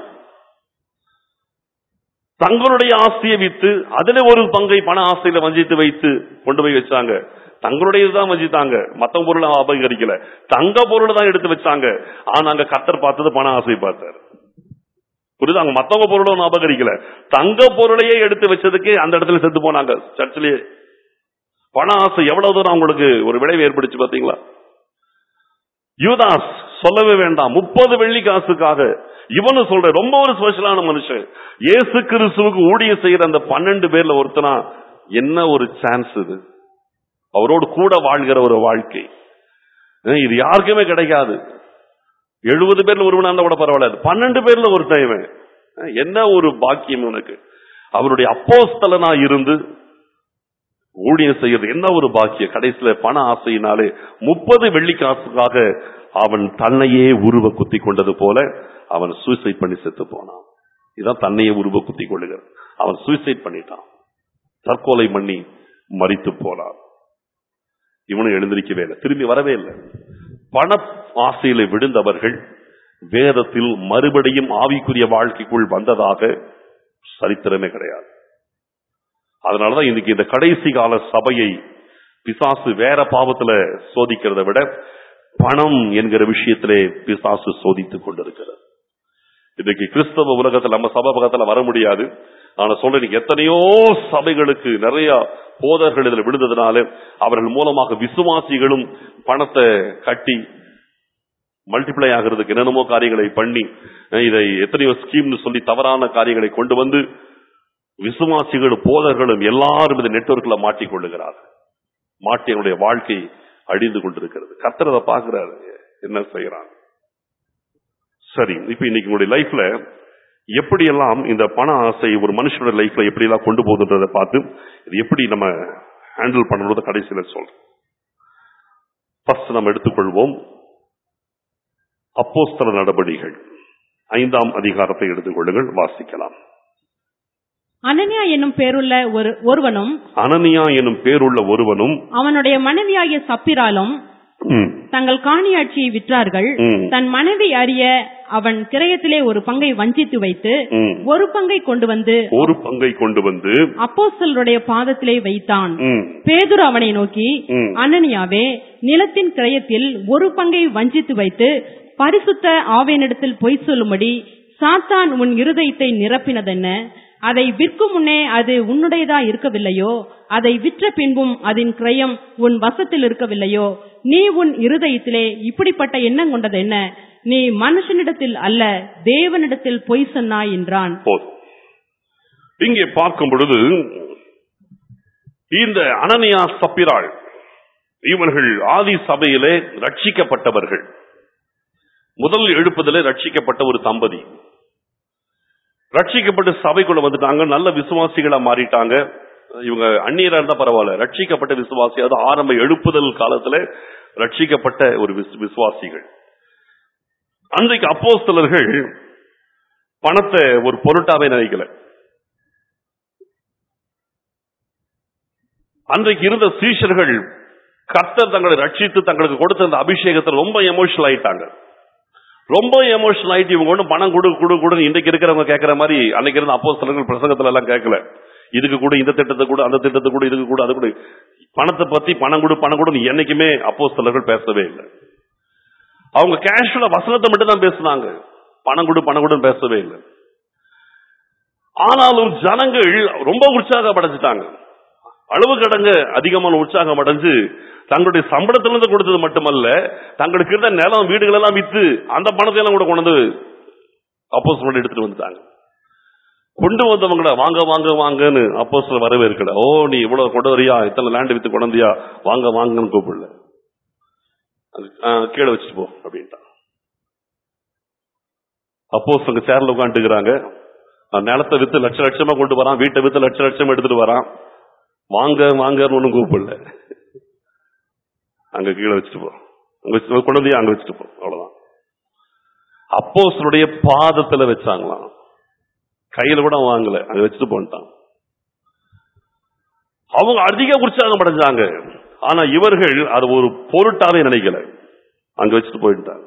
தங்களுடைய ஆசையை வித்து அதுல ஒரு பங்கை பண ஆசையில வஞ்சித்து வைத்து கொண்டு போய் வச்சாங்க தங்களுடையதுதான் வஞ்சித்தாங்க மத்த பொருளை அபகரிக்கல தங்க பொருளை தான் எடுத்து வச்சாங்க ஆனா அங்க கத்தர் பார்த்தது பண ஆசை பார்த்தார் புரியுது அங்க மத்தவங்க பொருளை ஒண்ணும் அபகரிக்கல தங்க பொருளையே எடுத்து வச்சதுக்கு அந்த இடத்துல செத்து போனாங்க சர்ச்சிலேயே பண ஆசை எவ்வளவு தூரம் அவங்களுக்கு ஒரு விளைவு ஏற்படுச்சு பாத்தீங்களா யூதாஸ் சொல்லவே வேண்டாம் முப்பது வெள்ளி காசுக்காக இவனு சொல்ற ரொம்ப ஒரு ஸ்பெஷலான மனுஷன் இயேசு கிறிஸ்துவுக்கு ஊழியம் செய்யற அந்த பன்னெண்டு பேர்ல ஒருத்தனா என்ன ஒரு சான்ஸ் இது அவரோடு கூட வாழ்கிற ஒரு வாழ்க்கை அஹ் இது யாருக்குமே கிடைக்காது எழுபது பேர்ல ஒருவனா இருந்தா கூட பரவாயில்ல பன்னெண்டு பேர்ல ஒருத்தன் இவன் அஹ் என்ன ஒரு பாக்கியம் உனக்கு அவருடைய அப்போஸ்தலனா இருந்து ஊழியம் செய்யறது என்ன ஒரு பாக்கியம் கடைசியில பண ஆசையினாலே முப்பது வெள்ளி காசுக்காக அவன் தன்னையே உருவ குத்தி கொண்டது போல அவன் சூசைட் பண்ணி செத்து போனான் இதான் தன்னையே உருவ குத்தி கொள்ளுகிறார் அவன் சூசைட் பண்ணிட்டான் தற்கொலை பண்ணி மறித்து போனான் இவனும் எழுந்திருக்கவே இல்லை திரும்பி வரவே இல்லை பண ஆசையில விழுந்தவர்கள் வேதத்தில் மறுபடியும் ஆவிக்குரிய வாழ்க்கைக்குள் வந்ததாக சரித்திரமே கிடையாது அதனாலதான் இன்னைக்கு இந்த கடைசி கால சபையை பிசாசு வேற பாவத்துல சோதிக்கிறதை விட பணம் என்கிற விஷயத்திலே பிசாசு சோதித்துக் கொண்டிருக்கிறது இன்னைக்கு கிறிஸ்தவ உலகத்துல நம்ம சபை பக்கத்துல வர முடியாது ஆனா சொல்றேன் இன்னைக்கு எத்தனையோ சபைகளுக்கு நிறைய போதர்கள் இதுல விழுந்ததுனால அவர்கள் மூலமாக விசுவாசிகளும் பணத்தை கட்டி மல்டிப்ளை ஆகிறதுக்கு என்னென்னமோ காரியங்களை பண்ணி அஹ் இதை எத்தனையோ ஸ்கீம்னு சொல்லி தவறான காரியங்களை கொண்டு வந்து விசுவாசிகளும் போதர்களும் எல்லாரும் இந்த நெட்வொர்க்ல மாட்டிக்கொள்ளுகிறார்கள் மாட்டி என்னுடைய வாழ்க்கை அழிந்து கொண்டிருக்கிறது கர்த்தர் அதை பார்க்கிறாரு என்ன செய்யறான் சரி இப்ப இன்னைக்கு உங்களுடைய லைஃப்ல எப்படியெல்லாம் இந்த பண ஆசை ஒரு மனுஷனோட லைஃப்ல எப்படியெல்லாம் கொண்டு போகுதுன்றதை பார்த்து இது எப்படி நம்ம ஹேண்டில் பண்ணணும்னு கடைசியில சொல்றேன் ஃபர்ஸ்ட் நம்ம எடுத்துக்கொள்வோம் அப்போஸ்தல நடபடிகள் ஐந்தாம் அதிகாரத்தை எடுத்துக்கொள்ளுங்கள் வாசிக்கலாம் அனனியா என்னும் பேருள்ள ஒரு ஒருவனும் அனனியா எனும் பேருள்ள ஒருவனும் அவனுடைய மனைவியாகிய சப்பிராலும் ம், தங்கள் காணியாட்சியை விற்றார்கள் ம், தன் மனைவி அறிய அவன் கிரயத்திலே ஒரு பங்கை வஞ்சித்து வைத்து ம். ஒரு பங்கை கொண்டு வந்து ஒரு பங்கை கொண்டு வந்து அப்போஸ்தலருடைய பாதத்திலே வைத்தான் ம், பேதுரு அவனை நோக்கி ம். அனனியாவே நிலத்தின் கிரயத்தில் ஒரு பங்கை வஞ்சித்து வைத்து பரிசுத்த ஆவேனிடத்தில் பொய் சொல்லும்படி சாத்தான் உன் இருதயத்தை நிரப்பினதென்ன அதை விற்கும் முன்னே அது உன்னுடையதா இருக்கவில்லையோ அதை விற்ற பின்பும் அதன் கிரயம் உன் வசத்தில் இருக்கவில்லையோ நீ உன் இருதயத்திலே இப்படிப்பட்ட எண்ணம் கொண்டது என்ன நீ மனுஷனிடத்தில் அல்ல தேவனிடத்தில் பொய் சொன்னாய் என்றான் போதும் இங்கே பார்க்கும் பொழுது இந்த அனனியா சப்பிராள் இவர்கள் ஆதி சபையிலே ரட்சிக்கப்பட்டவர்கள் முதல் எழுப்புதலே ரட்சிக்கப்பட்ட ஒரு தம்பதி ரட்சிக்கப்பட்டு சபைக்குள்ள வந்துட்டாங்க நல்ல விசுவாசிகளா மாறிட்டாங்க இவங்க அந்நியரா இருந்தா பரவாயில்ல ரட்சிக்கப்பட்ட விசுவாசி அது ஆரம்ப எழுப்புதல் காலத்துல ரட்சிக்கப்பட்ட ஒரு விசு- விசுவாசிகள் அன்றைக்கு அப்போஸ்தலர்கள் பணத்தை ஒரு பொருட்டாவே நினைக்கல அன்றைக்கு இருந்த சீஷர்கள் கர்த்தர் தங்களை ரட்சித்து தங்களுக்கு கொடுத்த அந்த அபிஷேகத்தை ரொம்ப எமோஷனல் ஆயிட்டாங்க ரொம்ப எமோஷனல் ஆயிட்டு இவங்க ஒன்றும் பணம் கொடு கொடு கொடுன்னு இன்றைக்கு இருக்கிறவங்க கேட்கிற மாதிரி அன்னைக்கு இருந்த அப்போஸ்தலர்கள் பிரசங்கத்துல எல்லாம் கேட்கல இதுக்கு கூட இந்த திட்டத்தை கூட அந்த திட்டத்தை கூட இதுக்கு கூட அது கூட பணத்தை பத்தி பணம் கொடு பணம் கொடுன்னு என்னைக்குமே அப்போஸ்தலர்கள் பேசவே இல்லை அவங்க கேஷுவலா வசனத்தை மட்டும் தான் பேசுனாங்க பணம் கொடு பணம் கொடுன்னு பேசவே இல்லை ஆனாலும் ஜனங்கள் ரொம்ப உற்சாகப்படைஞ்சிட்டாங்க அளவு கடங்க அதிகமான உற்சாகம் அடைஞ்சு தங்களுடைய சம்பளத்திலிருந்து கொடுத்தது மட்டுமல்ல தங்களுக்கு இருந்த நிலம் வீடுகள் எல்லாம் வித்து அந்த பணத்தை எல்லாம் கூட கொண்டு வந்து அப்போஸ் எடுத்துட்டு வந்துட்டாங்க கொண்டு வந்தவங்கள வாங்க வாங்க வாங்கன்னு அப்போஸ் வரவேற்கல ஓ நீ இவ்வளவு கொண்டு வரியா இத்தனை லேண்ட் வித்து கொண்டு வந்தியா வாங்க வாங்கன்னு கூப்பிடல அது, ஆ, கீழே வச்சுட்டு போ அப்படின்ட்டான் அப்போஸ் அங்க சேர்ல உட்காந்துக்கிறாங்க நிலத்தை வித்து லட்ச லட்சமா கொண்டு வரான் வீட்டை வித்து லட்ச லட்சமா எடுத்துட்டு வரான் வாங்க வாங்கன்னு ஒண்ணும் கூப்பிடல அங்க கீழே வச்சுட்டு போ அங்க வச்சு கொண்டு வந்து அங்க வச்சுட்டு போ அவ்வளவுதான் அப்போஸ்தலருடைய பாதத்துல வச்சாங்களாம் கையில கூட வாங்கல அங்க வச்சுட்டு போன்ட்டான் அவங்க அதிக உற்சாகம் அடைஞ்சாங்க ஆனா இவர்கள் அது ஒரு பொருட்டாவே நினைக்கல அங்க வச்சுட்டு போயிட்டாங்க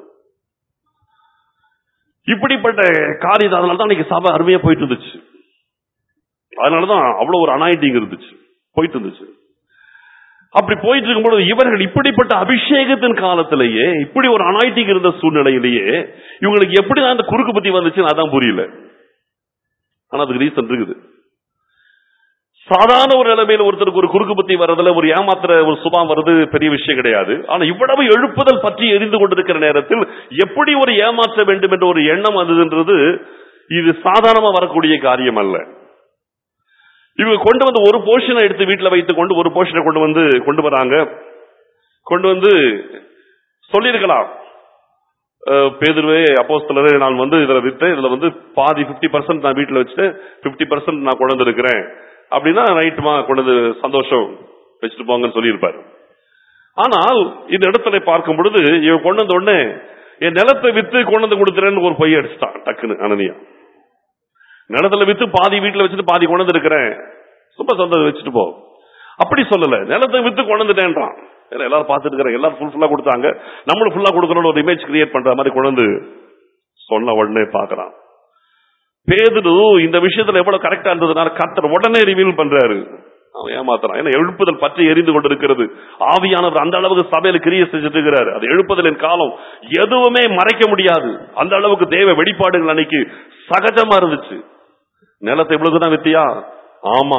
இப்படிப்பட்ட காரியம் அதனால தான் அன்னைக்கு சபை அருமையா போயிட்டு இருந்துச்சு அதனாலதான் அவ்வளவு ஒரு அனாயிட்டிங் இருந்துச்சு போயிட்டு இருந்துச்சு அப்படி போயிட்டு இருக்கும்போது இவர்கள் இப்படிப்பட்ட அபிஷேகத்தின் காலத்திலேயே இப்படி ஒரு அனாயிட்டிங் இருந்த சூழ்நிலையிலேயே இவங்களுக்கு எப்படி தான் அந்த குறுக்கு புத்தி வந்துச்சுன்னு அதான் புரியல ஆனா அதுக்கு ரீசன் இருக்குது சாதாரண ஒரு நிலைமையில ஒருத்தருக்கு ஒரு குறுக்கு புத்தி வர்றதுல ஒரு ஏமாத்துற ஒரு சுபாம் வர்றது பெரிய விஷயம் கிடையாது ஆனா இவ்வளவு எழுப்புதல் பற்றி எரிந்து கொண்டிருக்கிற நேரத்தில் எப்படி ஒரு ஏமாற்ற வேண்டும் என்ற ஒரு எண்ணம் வந்ததுன்றது இது சாதாரணமா வரக்கூடிய காரியம் அல்ல இவங்க கொண்டு வந்து ஒரு போர்ஷனை எடுத்து வீட்டுல வைத்துக் கொண்டு ஒரு போர்ஷனை கொண்டு வந்து கொண்டு வராங்க கொண்டு வந்து சொல்லியிருக்கலாம் அஹ், பேதுருவே அப்போஸ்தலரே நான் வந்து இதுல வித்தேன் இதுல வந்து பாதி 50% பர்சன்ட் நான் வீட்டுல வச்சுட்டு 50% பர்சன்ட் நான் கொண்டு வந்திருக்கிறேன் அப்படின்னா ரைட்டுமா கொண்டு வந்து சந்தோஷம் வச்சுட்டு போங்கன்னு சொல்லியிருப்பாரு ஆனால் இந்த இடத்துல பார்க்கும் பொழுது இவன் கொண்டு வந்த உடனே என் நிலத்தை வித்து கொண்டு வந்து கொடுத்துறேன்னு ஒரு பொய் அடிச்சிட்டான் டக்குன்னு அனனியா நிலத்துல வித்து பாதி வீட்டுல வச்சுட்டு பாதி கொண்டு வந்திருக்கிறேன் ரொம்ப சந்தோஷம் வச்சுட்டு போ அப்படி சொல்லல நிலத்தை வித்து கொண்டு வந்துட்டேன்றான் ஏன்னா எல்லாரும் பார்த்துட்டு இருக்கிறாங்க எல்லாரும் ஃபுல் ஃபுல்லா கொடுத்தாங்க நம்மளும் ஃபுல்லா கொடுக்கணும்னு ஒரு இமேஜ் கிரியேட் பண்ற மாதிரி கொண்டு வந்து சொன்ன உடனே பாக்குறான் பேதுரு இந்த விஷயத்துல எவ்வளவு கரெக்டா இருந்ததுனால கர்த்தர் உடனே ரிவீல் பண்றாரு அவன் ஏமாத்துறான் ஏன்னா எழுப்புதல் பற்றி எரிந்து கொண்டிருக்கிறது ஆவியானவர் அந்த அளவுக்கு சபையில கிரியை செஞ்சுட்டு இருக்கிறாரு அது எழுப்புதலின் காலம் எதுவுமே மறைக்க முடியாது அந்த அளவுக்கு தேவ வெளிப்பாடுகள் அன்னைக்கு சகஜமா இருந்துச்சு நிலத்தை இவ்வளவுதான் வித்தியா ஆமா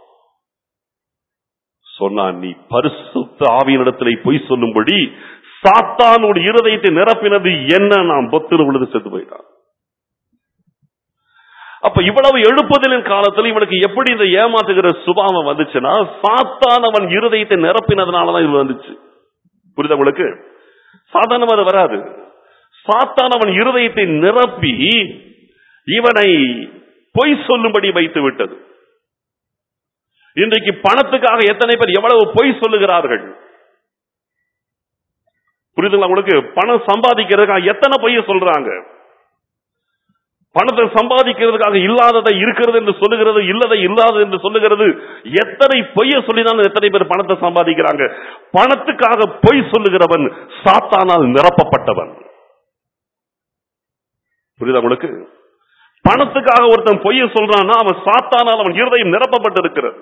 சொன்னான் நீ பரிசுத்த ஆவியினிடத்திலே பொய் சொல்லும்படி சாத்தானோட இருதயத்தை நிரப்பினது என்ன நாம் பொத்துன்னு விழுது செத்து போயிட்டான் அப்ப இவ்வளவு எழுப்புதலின் காலத்துல இவனுக்கு எப்படி இந்த ஏமாத்துகிற சுபாவம் வந்துச்சுன்னா சாத்தான் அவன் இருதயத்தை நிரப்பினதுனாலதான் இது வந்துச்சு புரியுதா உங்களுக்கு சாதாரணமா அது வராது சாத்தான் அவன் இருதயத்தை நிரப்பி இவனை பொய் சொல்லும்படி வைத்து விட்டது இன்றைக்கு பணத்துக்காக எத்தனை பேர் எவ்வளவு பொய் சொல்லுகிறார்கள் புரியுதுங்களா உங்களுக்கு பணம் சம்பாதிக்கிறதுக்காக எத்தனை பொய்ய சொல்றாங்க பணத்தை சம்பாதிக்கிறதுக்காக இல்லாததை இருக்கிறது என்று சொல்லுகிறது இல்லதை இல்லாதது என்று சொல்லுகிறது எத்தனை பொய்ய சொல்லிதான் எத்தனை பேர் பணத்தை சம்பாதிக்கிறாங்க பணத்துக்காக பொய் சொல்லுகிறவன் சாத்தானால் நிரப்பப்பட்டவன் புரியுதா உங்களுக்கு பணத்துக்காக ஒருத்தன் பொய்ய சொல்றான்னா அவன் சாத்தானால் அவன் இருதயம் நிரப்பப்பட்டு இருக்கிறது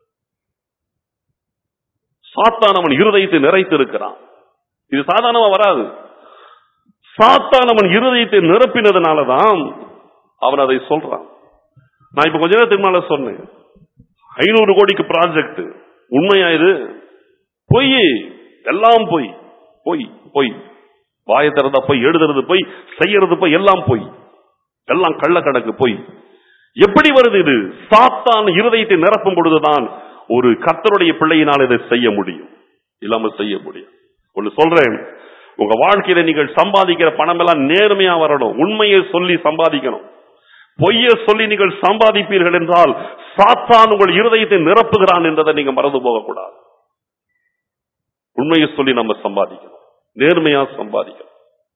சாத்தான் அவன் இருதயத்தை நிறைத்து இருக்கிறான் இது சாதாரணமா வராது சாத்தான் அவன் இருதயத்தை நிரப்பினதுனாலதான் அவன் அதை சொல்றான் நான் இப்ப கொஞ்ச நேரத்துக்கு மேல சொன்னேன் ஐநூறு கோடிக்கு ப்ராஜெக்ட் உண்மையா இது பொய் எல்லாம் பொய் பொய் பொய் வாயை திறந்தா பொய் எழுதுறது பொய் செய்யறது பொய் எல்லாம் பொய் எல்லாம் கள்ளக்கணக்கு பொய் எப்படி வருது இது சாத்தான் இருதயத்தை நிரப்பும் பொழுதுதான் ஒரு கர்த்தருடைய பிள்ளையினால் இதை செய்ய முடியும் இல்லாம செய்ய முடியும் ஒன்னு சொல்றேன் உங்க வாழ்க்கையில நீங்கள் சம்பாதிக்கிற பணம் எல்லாம் நேர்மையா வரணும் உண்மையை சொல்லி சம்பாதிக்கணும் பொய்ய சொல்லி நீங்கள் சம்பாதிப்பீர்கள் என்றால் சாத்தான் உங்கள் இருதயத்தை நிரப்புகிறான் என்றதை நீங்க மறந்து போகக்கூடாது உண்மையை சொல்லி நம்ம சம்பாதிக்கணும் நேர்மையா சம்பாதிக்கணும்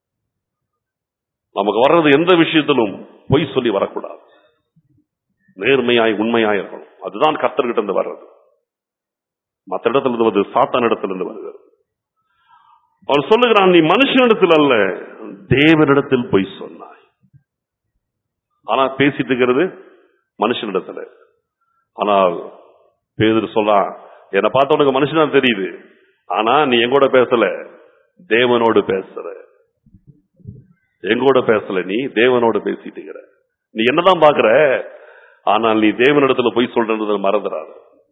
நமக்கு வர்றது எந்த விஷயத்திலும் பொய் சொல்லி வரக்கூடாது நேர்மையாய் உண்மையாய் இருக்கணும் அதுதான் கர்த்தர்கிட்ட இருந்து வர்றது மற்ற இடத்துல இருந்து வருது சாத்தான் இடத்துல இருந்து வருகிறது அவன் சொல்லுகிறான் நீ மனுஷனிடத்தில் அல்ல தேவனிடத்தில் பொய் சொன்னாய் ஆனா பேசிட்டு இருக்கிறது மனுஷனிடத்துல ஆனால் பேதர் சொல்றான் என்னை பார்த்த உனக்கு மனுஷனா தெரியுது ஆனா நீ எங்கூட பேசல தேவனோடு பேசுற எங்கூட பேசல நீ தேவனோடு பேசிட்டு இருக்கிற நீ என்னதான் பாக்குற ஆனால் நீ தேவனிடத்துல பொய் சொல்றதை மறந்துடாத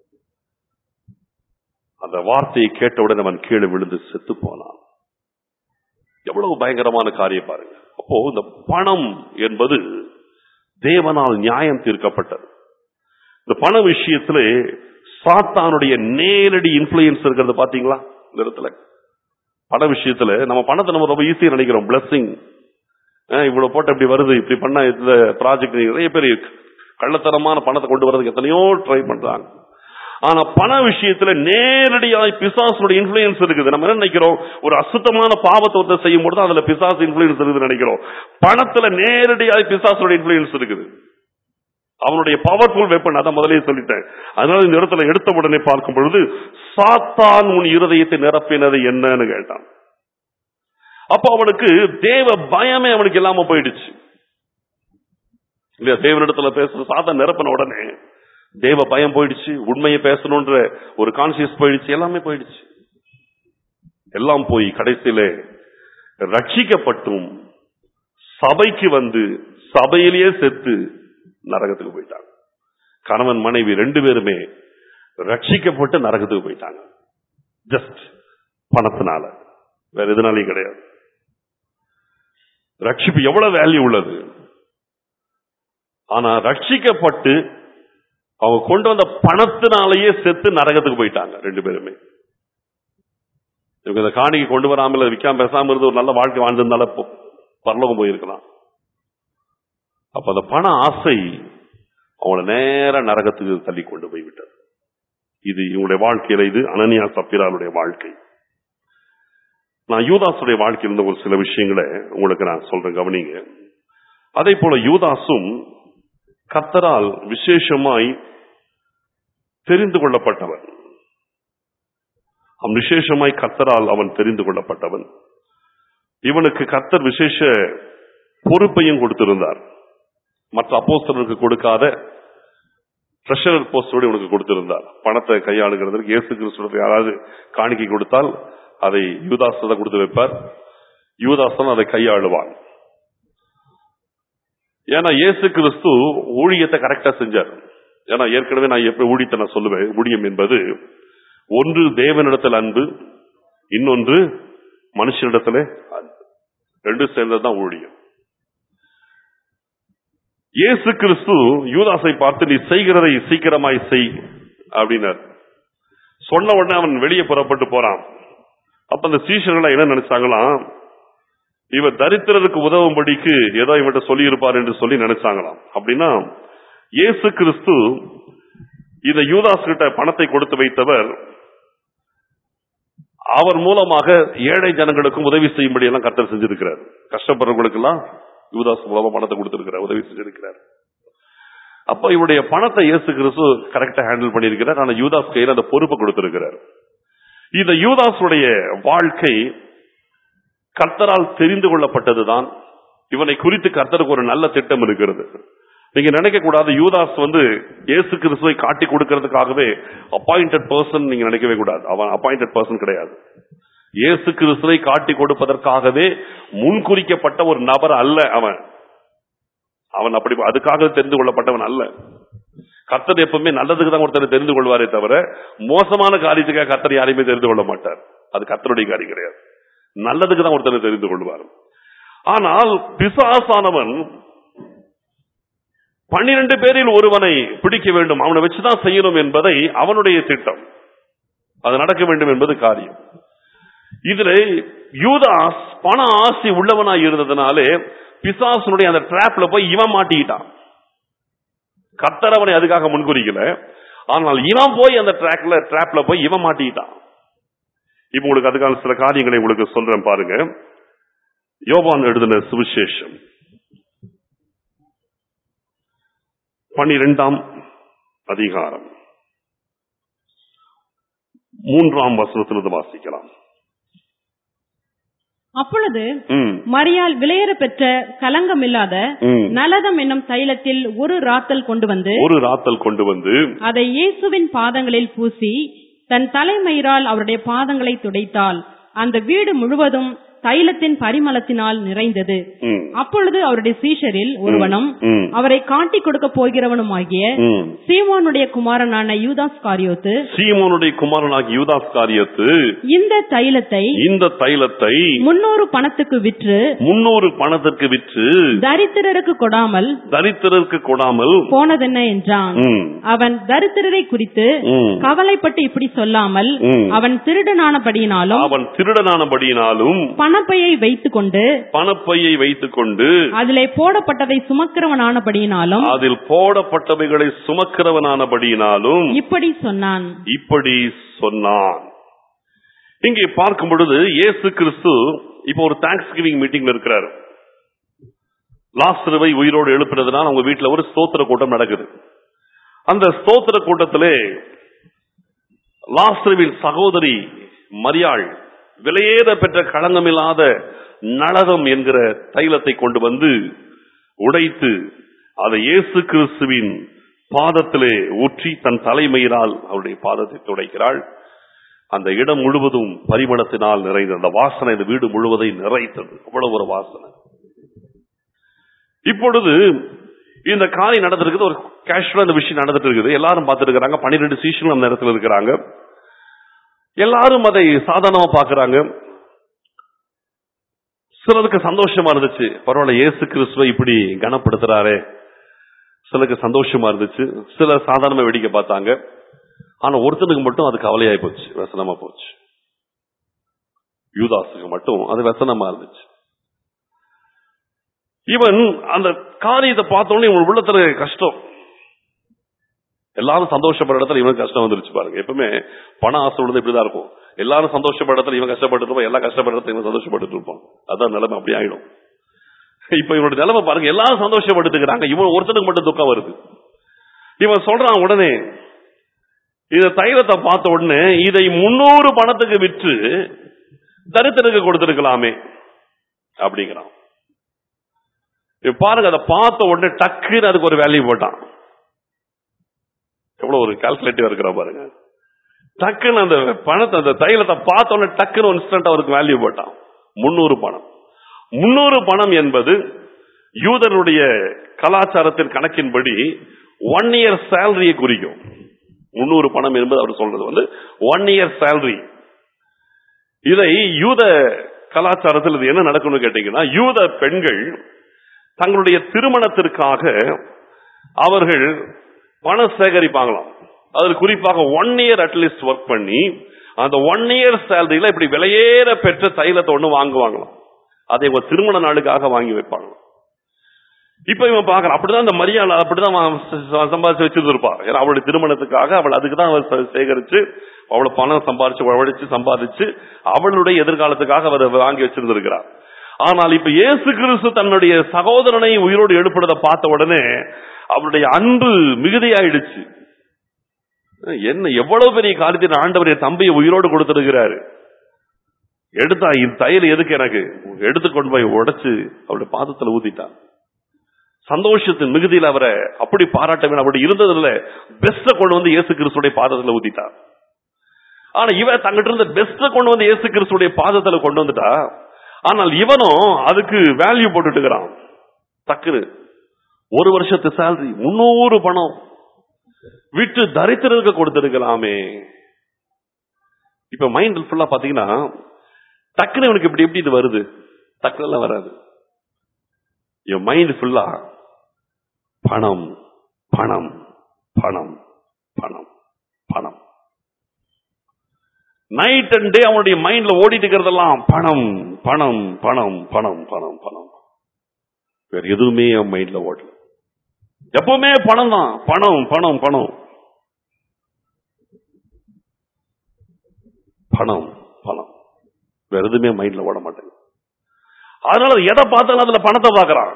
அந்த வார்த்தையை கேட்டவுடன் அவன் கீழே விழுந்து செத்து போனான் எவ்வளவு பயங்கரமான காரியம் பாருங்க அப்போ இந்த பணம் என்பது தேவனால் நியாயம் தீர்க்கப்பட்டது இந்த பண விஷயத்துல சாத்தானுடைய நேரடி இன்ஃபுளுயன்ஸ் இருக்கிறது பாத்தீங்களா இந்த இடத்துல பண விஷயத்துல நம்ம பணத்தை நம்ம ரொம்ப ஈஸியா நினைக்கிறோம் பிளஸிங் இவ்வளவு போட்டு இப்படி வருது இப்படி பண்ணா இந்த ப்ராஜெக்ட் நிறைய பேர் கள்ளத்தனமான பணத்தை கொண்டு வரதுக்கு எத்தனையோ ட்ரை பண்றாங்க ஆனா பண விஷயத்துல நேரடியாய் பிசாசுடைய இன்ஃபுளுயன்ஸ் இருக்குது நம்ம என்ன நினைக்கிறோம் ஒரு அசுத்தமான பாவத்தை ஒருத்தர் செய்யும் பொழுது அதுல பிசாசு இன்ஃபுளுயன்ஸ் இருக்குதுன்னு நினைக்கிறோம் பணத்துல நேரடியாய் பிசாசுடைய இன்ஃபுளுயன்ஸ் இருக்குது அவனுடைய பவர்ஃபுல் வெப்பன் அதான் முதலே சொல்லிட்டேன் அதனால இந்த இடத்துல எடுத்த உடனே பார்க்கும் பொழுது சாத்தான் உன் இருதயத்தை நிரப்பினது என்னன்னு கேட்டான் அப்ப அவனுக்கு தேவ பயமே அவனுக்கு இல்லாம போயிடுச்சு இல்லையா தேவனிடத்துல பேசுற சாத்தான் நிரப்பின உடனே தேவ பயம் போயிடுச்சு உண்மையை பேசணும்ன்ற ஒரு கான்சியஸ் போயிடுச்சு எல்லாமே போயிடுச்சு எல்லாம் போய் கடைசியில ரட்சிக்கப்பட்டும் சபைக்கு வந்து சபையிலேயே செத்து நரகத்துக்கு போயிட்டாங்க கணவன் மனைவி ரெண்டு பேருமே ரட்சிக்கப்பட்டு நரகத்துக்கு போயிட்டாங்க ஜஸ்ட் பணத்தினால வேற எதுனாலையும் கிடையாது ரட்சிப்பு எவ்வளவு வேல்யூ உள்ளது ஆனா ரட்சிக்கப்பட்டு அவங்க கொண்டு வந்த பணத்தினாலேயே செத்து நரகத்துக்கு போயிட்டாங்க ரெண்டு பேருமே இவங்க இந்த காணிக்கை கொண்டு வராமல் விற்காம பேசாம இருந்து ஒரு நல்ல வாழ்க்கை வாழ்ந்திருந்தால போ- பரலோகம் போயிருக்கலாம் அப்ப அந்த பண ஆசை அவங்கள நேர நரகத்துக்கு தள்ளி கொண்டு போய் விட்டது இது இவங்களுடைய வாழ்க்கையில இது அனனியா சப்பிராளுடைய வாழ்க்கை நான் யூதாசுடைய வாழ்க்கையில் இருந்த ஒரு சில விஷயங்களை உங்களுக்கு நான் சொல்றேன் கவனிங்க அதே போல யூதாசும் கத்தரால் விசேஷமாய் தெரிந்து கொள்ளப்பட்டவன் அவன் விசேஷமாய் கத்தரால் அவன் தெரிந்து கொள்ளப்பட்டவன் இவனுக்கு கத்தர் விசேஷ பொறுப்பையும் கொடுத்திருந்தார் மற்ற அப்போஸ்தலருக்கு கொடுக்காத ட்ரெஷரர் போஸ்டோடு இவனுக்கு கொடுத்திருந்தார் பணத்தை கையாளுகிறதுக்கு இயேசு கிறிஸ்துவ யாராவது காணிக்கை கொடுத்தால் அதை யூதாஸ் தான் கொடுத்து வைப்பார் யூதாஸ் தான் அதை கையாளுவான் ஏன்னா இயேசு கிறிஸ்து ஊழியத்தை கரெக்டா செஞ்சார் ஏன்னா ஏற்கனவே நான் எப்படி ஊழியத்தை நான் சொல்லுவேன் ஊழியம் என்பது ஒன்று தேவனிடத்தில் அன்பு இன்னொன்று மனுஷனிடத்துல அன்பு ரெண்டும் சேர்ந்ததுதான் ஊழியம் இயேசு கிறிஸ்து யூதாசை பார்த்து நீ செய்கிறதை சீக்கிரமாய் செய் அப்படின்னார் சொன்ன உடனே அவன் வெளியே புறப்பட்டு போறான் அப்ப அந்த சீஷர்கள் என்ன நினைச்சாங்களாம் இவர் தரித்திரருக்கு உதவும்படிக்கு ஏதோ இவன்கிட்ட சொல்லி இருப்பார் என்று சொல்லி நினைச்சாங்களாம் அப்படின்னா இயேசு கிறிஸ்து இந்த யூதாஸ் கிட்ட பணத்தை கொடுத்து வைத்தவர் அவர் மூலமாக ஏழை ஜனங்களுக்கும் உதவி செய்யும்படி எல்லாம் கர்த்தர் செஞ்சிருக்கிறார் கஷ்டப்படுறவங்களுக்கு எல்லாம் யூதாஸ் மூலமா பணத்தை கொடுத்திருக்கிறார் உதவி செஞ்சிருக்கிறார் அப்ப இவருடைய பணத்தை இயேசு கிறிஸ்து கரெக்டா ஹேண்டில் பண்ணியிருக்கிறார் ஆனா யூதாஸ் கையில் அந்த பொறுப்பை கொடுத்திருக்கிறார் இந்த யூதாஸுடைய வாழ்க்கை கர்த்தரால் தெரிந்து கொள்ளப்பட்டதுதான் இவனை குறித்து கர்த்தருக்கு ஒரு நல்ல திட்டம் இருக்கிறது நீங்க நினைக்க கூடாது யூதாஸ் வந்து இயேசு கிறிஸ்துவை காட்டி கொடுக்கிறதுக்காகவே அப்பாயிண்டட் பர்சன் நீங்க நினைக்கவே கூடாது அவன் அப்பாயிண்டட் பர்சன் கிடையாது இயேசு கிறிஸ்துவை காட்டி கொடுப்பதற்காகவே முன்குறிக்கப்பட்ட ஒரு நபர் அல்ல அவன் அவன் அப்படி அதுக்காக தெரிந்து கொள்ளப்பட்டவன் அல்ல கர்த்தர் எப்பவுமே நல்லதுக்கு தான் ஒருத்தர் தெரிந்து கொள்வாரே தவிர மோசமான காரியத்துக்காக கர்த்தர் யாரையுமே தெரிந்து கொள்ள மாட்டார் அது கர்த்தருடைய காரியம் கிடையாது நல்லதுக்கு தான் ஒருத்தர் தெரிந்து கொள்வார் ஆனால் பிசாசானவன் பன்னிரண்டு பேரில் ஒருவனை பிடிக்க வேண்டும் அவனை வச்சுதான் செய்யணும் என்பதை அவனுடைய திட்டம் அது நடக்க வேண்டும் என்பது காரியம் இதுல யூதாஸ் பண ஆசை உள்ளவனாய் இருந்ததுனாலே பிசாசனுடைய அந்த டிராப்ல போய் இவன் மாட்டிக்கிட்டான் கர்த்தர் அவனை அதுக்காக முன்குறிக்கல ஆனால் இவன் போய் அந்த ட்ராக்ல டிராப்ல போய் இவன் மாட்டிக்கிட்டான் இப்ப உங்களுக்கு அதுக்கான சில காரியங்களை உங்களுக்கு சொல்றேன் பாருங்க யோவான் எழுதின சுவிசேஷம் பனிரெண்டாம் அதிகாரம் மூன்றாம் வசனத்திலிருந்து வாசிக்கலாம் அப்பொழுது ம், மரியாள் விலையேற பெற்ற கலங்கமில்லாத ம். நலதம் என்னும் தைலத்தில் ஒரு ராத்தல் கொண்டு வந்து ஒரு ராத்தல் கொண்டு வந்து அதை இயேசுவின் பாதங்களில் பூசி தன் தலைமயிரால் அவருடைய பாதங்களை துடைத்தாள் அந்த வீடு முழுவதும் தைலத்தின் பரிமளத்தினால் நிறைந்தது ம், அப்பொழுது அவருடைய சீஷரில் ஒருவனும் ம், அவரை காட்டிக் கொடுக்க போகிறவனுமாகிய ம். சீமோனுடைய குமாரனான யூதாஸ் காரியோத்து சீமோனுடைய குமாரனாகி யூதாஸ் காரியத்து இந்த தைலத்தை இந்த தைலத்தை முன்னூறு பணத்துக்கு விற்று முன்னூறு பணத்திற்கு விற்று தரித்திரருக்கு கொடாமல் தரித்திரருக்கு கொடாமல் போனதென்ன என்றான் ம், அவன் தரித்திரரை குறித்து ம், கவலைப்பட்டு இப்படி சொல்லாமல் ம். அவன் திருடனானபடியினாலும் அவன் திருடனானபடியினாலும் பணப்பையை வைத்துக் கொண்டு பணப்பையை வைத்துக் கொண்டு அதிலே போடப்பட்டதை சுமக்கிறவனானபடியினாலும் அதில் போடப்பட்டவைகளை சுமக்கிறவனானபடியினாலும் இப்படி சொன்னான் இப்படி சொன்னான் இங்கே பார்க்கும் பொழுது இயேசு கிறிஸ்து இப்போ ஒரு தேங்க்ஸ் கிவிங் மீட்டிங்ல இருக்கிறார் லாஸ்ருவை உயிரோடு எழுப்பினதுனால அவங்க வீட்டுல ஒரு ஸ்தோத்திர கூட்டம் நடக்குது அந்த ஸ்தோத்திர கூட்டத்திலே லாஸ்ருவின் சகோதரி மரியாள் விலையேற பெற்ற களங்கமில்லாத நளகம் என்கிற தைலத்தை கொண்டு வந்து உடைத்து அதை இயேசு கிறிஸ்துவின் பாதத்திலே ஊற்றி தன் தலைமயிரால் அவருடைய பாதத்தை துடைக்கிறாள் அந்த இடம் முழுவதும் பரிமளத்தினால் நிறைந்தது அந்த வாசனை இந்த வீடு முழுவதையும் நிறைத்தது அவ்வளவு ஒரு வாசனை இப்பொழுது இந்த காரியம் நடந்திருக்குது ஒரு கேஷுவலா இந்த விஷயம் நடந்துட்டு இருக்குது எல்லாரும் பார்த்துட்டு இருக்காங்க பன்னிரெண்டு சீஷனும் அந்த இடத்துல இருக்கிறாங்க எல்லாரும் அதை சாதாரணமா பாக்குறாங்க சிலருக்கு சந்தோஷமா இருந்துச்சு பரவாயில்ல இயேசு கிறிஸ்துவை இப்படி கனப்படுத்துறாரே சிலருக்கு சந்தோஷமா இருந்துச்சு சிலர் சாதாரணமா வேடிக்கை பார்த்தாங்க ஆனா ஒருத்தனுக்கு மட்டும் அது கவலையாய் போச்சு व्यसனமா போச்சு யூதாஸுக்கு மட்டும் அது व्यसனமா இருந்துச்சு இவன் அந்த காரியத்தை பார்த்தோன்னே இவன் உள்ளத்துல கஷ்டம் எல்லாரும் சந்தோஷப்படுற இடத்துல இவனுக்கு கஷ்டம் வந்துருச்சு பாருங்க எப்பவுமே பண ஆசை உள்ளது இப்படிதான் இருக்கும் எல்லாரும் சந்தோஷப்படுற இடத்துல இவன் கஷ்டப்பட்டு இருப்பான் எல்லாம் கஷ்டப்படுற இடத்துல இவன் சந்தோஷப்பட்டு இருப்பான் அதான் நிலைமை அப்படி ஆயிடும் இப்ப இவனோட நிலைமை பாருங்க எல்லாரும் சந்தோஷப்பட்டுக்கிறாங்க இவன் ஒருத்தனுக்கு மட்டும் துக்கம் வருது இவன் சொல்றான் உடனே இந்த தைலத்தை பார்த்த உடனே இதை முன்னூறு பணத்துக்கு விற்று தரித்திரக்கு கொடுத்திருக்கலாமே அப்படிங்கிறான் இப்ப பாருங்க அதை பார்த்த உடனே டக்குன்னு அதுக்கு ஒரு வேல்யூ போட்டான் எவ்வளவு ஒரு கால்குலேட்டிவா இருக்கிற பாருங்க டக்குன்னு அந்த பணத்தை அந்த தைலத்தை பார்த்த உடனே டக்குன்னு இன்ஸ்டன்ட் அவருக்கு வேல்யூ போட்டான் முன்னூறு பணம் முன்னூறு பணம் என்பது யூதருடைய கலாச்சாரத்தின் கணக்கின்படி ஒன் இயர் சேலரியை குறிக்கும் முன்னூறு பணம் என்பது அவர் சொல்றது வந்து ஒன் இயர் சேலரி இதை யூத கலாச்சாரத்தில் இது என்ன நடக்கும்னு கேட்டீங்கன்னா யூத பெண்கள் தங்களுடைய திருமணத்திற்காக அவர்கள் பணம் சேகரிப்பாங்களாம் அதில் குறிப்பாக ஒன் இயர் அட்லீஸ்ட் ஒர்க் பண்ணி அந்த ஒன் இயர் சேலரியில இப்படி விலையேற பெற்ற தைலத்தை ஒண்ணு வாங்குவாங்களாம் அதை ஒரு திருமண நாளுக்காக வாங்கி வைப்பாங்க இப்ப இவன் பாக்குறான் அப்படிதான் இந்த மரியாதை அப்படிதான் அவன் ச- சம்பாதிச்சு வச்சிருந்திருப்பான் ஏன்னா அவளுடைய திருமணத்துக்காக அவள் அதுக்கு தான் அவர் சே- சேகரிச்சு அவளை பணம் சம்பாதிச்சு உழைச்சு சம்பாதிச்சு அவளுடைய எதிர்காலத்துக்காக அவர் வாங்கி வச்சிருந்திருக்கிறார் ஆனால் இப்ப இயேசு கிறிஸ்து தன்னுடைய சகோதரனை உயிரோடு எழுப்புறதை பார்த்த உடனே அவருடைய அன்பு மிகுதியாயிடுச்சு என்ன எவ்வளவு பெரிய காரியத்தின் ஆண்டவர் என் தம்பியை உயிரோடு கொடுத்திருக்கிறாரு எடுத்தா இந்த தையல் எதுக்கு எனக்கு எடுத்து கொண்டு போய் உடைச்சு அவருடைய பாதத்துல ஊத்திட்டான் சந்தோஷத்தின் மிகுதியில் அவரை அப்படி பாராட்ட வேணும் அப்படி இருந்ததுல பெஸ்ட கொண்டு வந்து இயேசு கிறிஸ்துடைய பாதத்துல ஊத்திட்டார் ஆனா இவன் தங்கிட்ட இருந்த பெஸ்ட கொண்டு வந்து இயேசு கிறிஸ்துடைய பாதத்துல கொண்டு வந்துட்டா ஆனால் இவனும் அதுக்கு வேல்யூ போட்டுட்டு இருக்கிறான் டக்குன்னு ஒரு வருஷத்து சேலரி முன்னூறு பணம் விட்டு தரித்திரருக்கு கொடுத்திருக்கலாமே இப்ப மைண்ட் ஃபுல்லா பாத்தீங்கன்னா டக்குன்னு இவனுக்கு இப்படி எப்படி இது வருது டக்குனு எல்லாம் வராது என் மைண்ட் ஃபுல்லா பணம் பணம் பணம் பணம் பணம் நைட் அண்ட் டே அவனுடைய மைண்ட்ல ஓடிட்டு இருக்கிறதெல்லாம் பணம் பணம் பணம் பணம் பணம் பணம் வேற எதுவுமே அவன் மைண்ட்ல ஓடல எப்பவுமே பணம் தான் பணம் பணம் பணம் பணம் பணம் வேற எதுவுமே மைண்ட்ல ஓட மாட்டேங்குது அதனால எதை பார்த்தாலும் அதுல பணத்தை பார்க்கறான்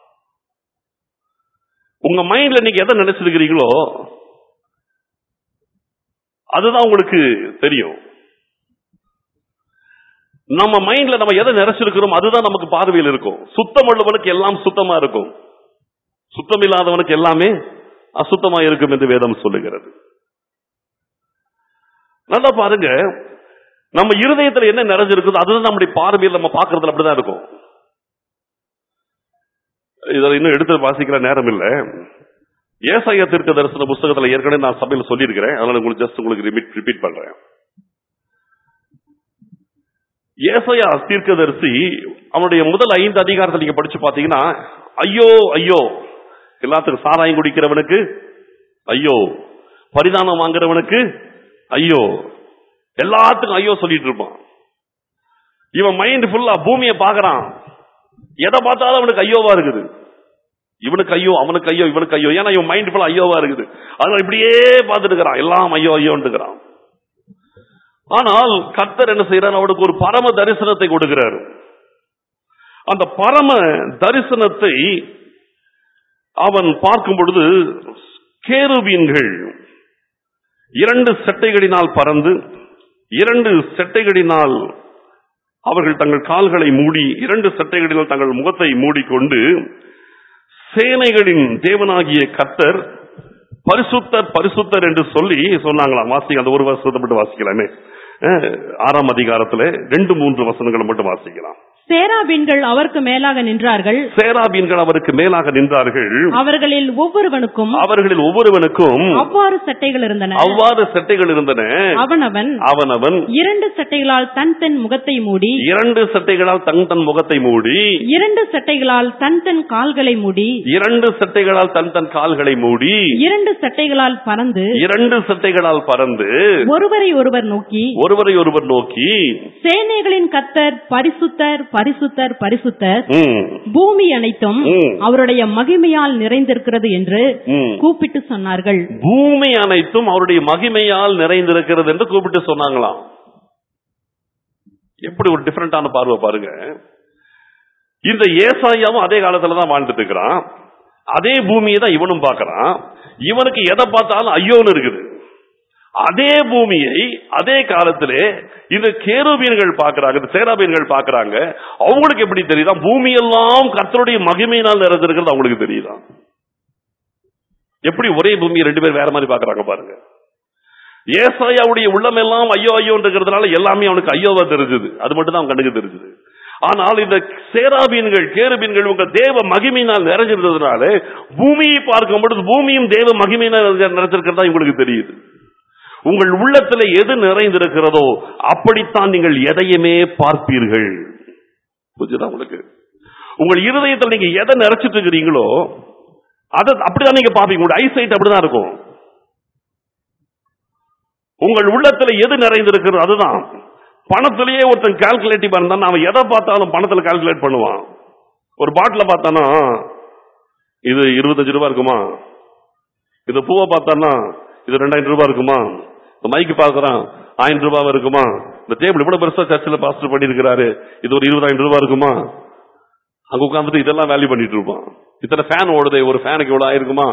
உங்க மைண்ட்ல நீங்க எதை நினைச்சிருக்கிறீங்களோ அதுதான் உங்களுக்கு தெரியும் நம்ம மைண்ட்ல நம்ம எதை நிறைச்சிருக்கிறோம் அதுதான் நமக்கு பார்வையில் இருக்கும் சுத்தம் உள்ளவனுக்கு எல்லாம் சுத்தமா இருக்கும் சுத்தம் இல்லாதவனுக்கு எல்லாமே அசுத்தமா இருக்கும் என்று வேதம் சொல்லுகிறது நல்லா பாருங்க நம்ம இருதயத்துல என்ன நிறைஞ்சிருக்குதோ அதுதான் நம்முடைய பார்வையில் நம்ம பார்க்கறதுல அப்படிதான் இருக்கும் இதில் இன்னும் எடுத்து வாசிக்கிற நேரம் இல்ல ஏசாயா தீர்க்க தரிசன புஸ்தகத்துல ஏற்கனவே நான் சபையில் சொல்லியிருக்கிறேன் அதனால உங்களுக்கு ஜஸ்ட் உங்களுக்கு ரிப்பீட் ரிப்பீட் பண்றேன் ஏசாயா தீர்க்கதரிசி அவனுடைய முதல் ஐந்து அதிகாரத்தை நீங்க படிச்சு பாத்தீங்கன்னா ஐயோ ஐயோ எல்லாத்துக்கும் சாராயம் குடிக்கிறவனுக்கு ஐயோ பரிதானம் வாங்குறவனுக்கு ஐயோ எல்லாத்துக்கும் ஐயோ சொல்லிட்டு இருப்பான் இவன் மைண்ட் ஃபுல்லா பூமியை பாக்குறான் எதை பார்த்தாலும் அவனுக்கு ஐயோவா இருக்குது இவனுக்கு ஐயோ அவனுக்கு ஐயோ இவனுக்கு ஐயோ ஏன்னா இவன் மைண்ட் ஃபுல்லா ஐயோவா இருக்குது அதனால இப்படியே பார்த்துட்டு இருக்கிறான் எல்லாம் ஐயோ ஐயோன்னு இருக்கிறான் ஆனால் கர்த்தர் என்ன செய்யறார் அவனுக்கு ஒரு பரம தரிசனத்தை கொடுக்கிறார் அந்த பரம தரிசனத்தை அவன் பார்க்கும் பொழுது கேருபீன்கள் இரண்டு செட்டைகளினால் பறந்து இரண்டு செட்டைகளினால் அவர்கள் தங்கள் கால்களை மூடி இரண்டு சட்டைகளினால் தங்கள் முகத்தை மூடிக்கொண்டு சேனைகளின் தேவனாகிய கர்த்தர் பரிசுத்தர் பரிசுத்தர் என்று சொல்லி சொன்னாங்களாம் வாசிக்க அந்த ஒரு வருஷத்தை மட்டும் வாசிக்கலாமே அஹ், ஆறாம் அதிகாரத்துல ரெண்டு மூன்று வசனங்களை மட்டும் வாசிக்கலாம் சேராபீன்கள் அவருக்கு மேலாக நின்றார்கள் சேராபீன்கள் அவருக்கு மேலாக நின்றார்கள் அவர்களில் ஒவ்வொருவனுக்கும் அவர்களில் ஒவ்வொருவனுக்கும் அவ்வாறு சட்டைகள் இருந்தன அவ்வாறு சட்டைகள் இருந்தன அவனவன் அவனவன் இரண்டு சட்டைகளால் தன் தன் முகத்தை மூடி இரண்டு சட்டைகளால் தன் தன் முகத்தை மூடி இரண்டு சட்டைகளால் தன் தன் கால்களை மூடி இரண்டு சட்டைகளால் தன் தன் கால்களை மூடி இரண்டு சட்டைகளால் பறந்து இரண்டு சட்டைகளால் பறந்து ஒருவரை ஒருவர் நோக்கி ஒருவரை ஒருவர் நோக்கி சேனைகளின் கத்தர் பரிசுத்தர் பரிசுத்தர் பரிசுத்தர் ம், பூமி அனைத்தும் ம். அவருடைய மகிமையால் நிறைந்திருக்கிறது என்று ம். கூப்பிட்டு சொன்னார்கள் பூமி அனைத்தும் அவருடைய மகிமையால் நிறைந்திருக்கிறது என்று கூப்பிட்டு சொன்னாங்களாம் எப்படி ஒரு டிஃபரெண்டான பார்வை பாருங்க இந்த ஏசாயாவும் அதே காலத்துல தான் வாழ்ந்துட்டு இருக்கிறான் அதே பூமியை தான் இவனும் பார்க்கறான் இவனுக்கு எதை பார்த்தாலும் ஐயோன்னு இருக்குது அதே பூமியை அதே காலத்திலே இந்த கேருபீன்கள் பார்க்கறாங்க இந்த சேராபீன்கள் பார்க்கறாங்க அவங்களுக்கு எப்படி தெரியுதா பூமியெல்லாம் கர்த்தருடைய மகிமையினால் நிறைந்திருக்கிறது அவங்களுக்கு தெரியுதா எப்படி ஒரே பூமியை ரெண்டு பேர் வேற மாதிரி பார்க்கறாங்க பாருங்க ஏசாயாவுடைய உள்ளம் எல்லாம் ஐயோ ஐயோன்றதுனால எல்லாமே அவனுக்கு ஐயோவா தெரிஞ்சது அது மட்டும் தான் அவன் கண்ணுக்கு தெரிஞ்சது ஆனால் இந்த சேராபீன்கள் கேருபீன்கள் உங்க தேவ மகிமையினால் நிறைஞ்சிருந்ததுனால பூமியை பார்க்கும் பொழுது பூமியும் தேவ மகிமையினால் நிறைஞ்சிருக்கிறதா உங்களுக்கு தெரியுது உங்கள் உள்ளத்துல எது நிறைந்திருக்கிறதோ அப்படித்தான் நீங்கள் எதையுமே பார்ப்பீர்கள் புரிஞ்சுதா உங்களுக்கு உங்கள் இருதயத்தில் நீங்க எதை நிறைச்சிட்டு இருக்கிறீங்களோ அதை அப்படிதான் நீங்க பாப்பீங்க உங்க ஐசைட் அப்படிதான் இருக்கும் உங்கள் உள்ளத்துல எது நிறைந்திருக்கிறது அதுதான் பணத்திலேயே ஒருத்தன் கால்குலேட்டிவா இருந்தான் அவன் எதை பார்த்தாலும் பணத்துல கால்குலேட் பண்ணுவான் ஒரு பாட்டில பார்த்தானா இது இருபத்தஞ்சு ரூபாய் இருக்குமா இது பூவை பார்த்தானா இது ரெண்டாயிரம் ரூபாய் இருக்குமா இந்த மைக்கு பார்க்கறான் ஆயிரம் ரூபாய் இருக்குமா இந்த டேபிள் இவ்வளவு பெருசா சர்ச்சில் பாஸ்டர் பண்ணியிருக்கிறாரு இது ஒரு இருபதாயிரம் ரூபாய் இருக்குமா அங்க உட்காந்துட்டு இதெல்லாம் வேல்யூ பண்ணிட்டு இருப்பான் இத்தனை ஃபேன் ஓடுதே ஒரு ஃபேனுக்கு இவ்வளவு ஆயிருக்குமா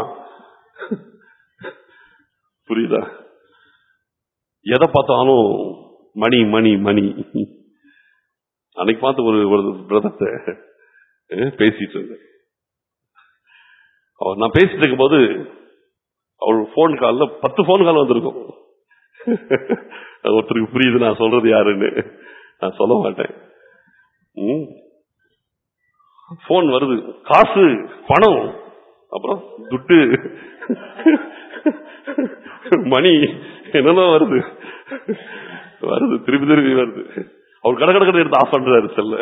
புரியுதா எதை பார்த்தாலும் மணி மணி மணி அன்னைக்கு பார்த்து ஒரு ஒரு பிரதத்தை பேசிட்டு இருந்தேன் அவர் நான் பேசிட்டு இருக்கும்போது அவர் போன் கால்ல பத்து போன் கால் வந்திருக்கும் ஒருத்தருக்கு புரியுது நான் சொல்றது யாருன்னு நான் சொல்ல மாட்டேன் போன் வருது காசு பணம் அப்புறம் துட்டு மணி என்னென்ன வருது வருது திருப்பி திருப்பி வருது அவர் கடை கடை எடுத்து ஆஃப் பண்றாரு செல்ல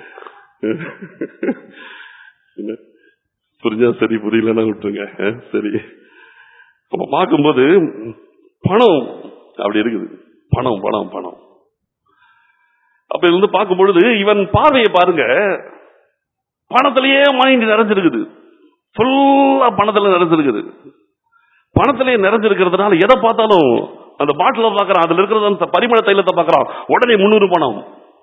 என்ன? புரிஞ்சா சரி புரியலன்னா விட்டுருங்க அஹ், சரி அப்ப பார்க்கும்போது பணம் அப்படி இருக்குது பணம் பணம் பணம் அப்ப இருந்து பார்க்கும் பொழுது இவன் பார்வையை பாருங்க பணத்திலேயே மைண்ட் நிறைஞ்சிருக்குது ஃபுல்லா பணத்துல நிறைஞ்சிருக்குது பணத்திலேயே நிறைஞ்சிருக்கிறதுனால எதை பார்த்தாலும் அந்த பாட்டில பாக்குறான் அதுல இருக்கிறது அந்த பரிமள தைலத்தை பாக்குறான் உடனே முன்னூறு பணம்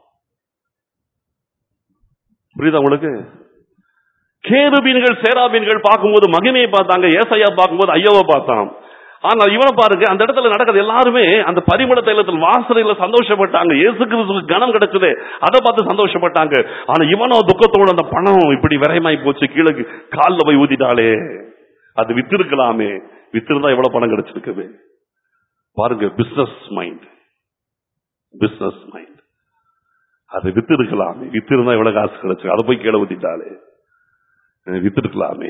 புரியுதா உங்களுக்கு கேருபீன்கள் சேராபீன்கள் பார்க்கும்போது மகிமையை பார்த்தாங்க ஏசையா பார்க்கும்போது ஐயோவை பார்த்தான் ஆனா இவனை பாருங்க அந்த இடத்துல நடக்கிறது எல்லாருமே அந்த பரிமள தைலத்தில் வாசனையில சந்தோஷப்பட்டாங்க இயேசு கிறிஸ்துவுக்கு கனம் கிடைச்சது அதை பார்த்து சந்தோஷப்பட்டாங்க ஆனா இவனோ துக்கத்தோட அந்த பணம் இப்படி விரயமாய் போச்சு கீழே கால்ல போய் ஊதிட்டாளே அது வித்திருக்கலாமே வித்திருந்தா எவ்வளவு பணம் கிடைச்சிருக்குது பாருங்க பிசினஸ் மைண்ட் பிசினஸ் மைண்ட் அது வித்து இருக்கலாமே வித்து இருந்தா எவ்வளவு காசு கிடைச்சு அதை போய் கீழே ஊத்திட்டாளே அஹ் வித்து இருக்கலாமே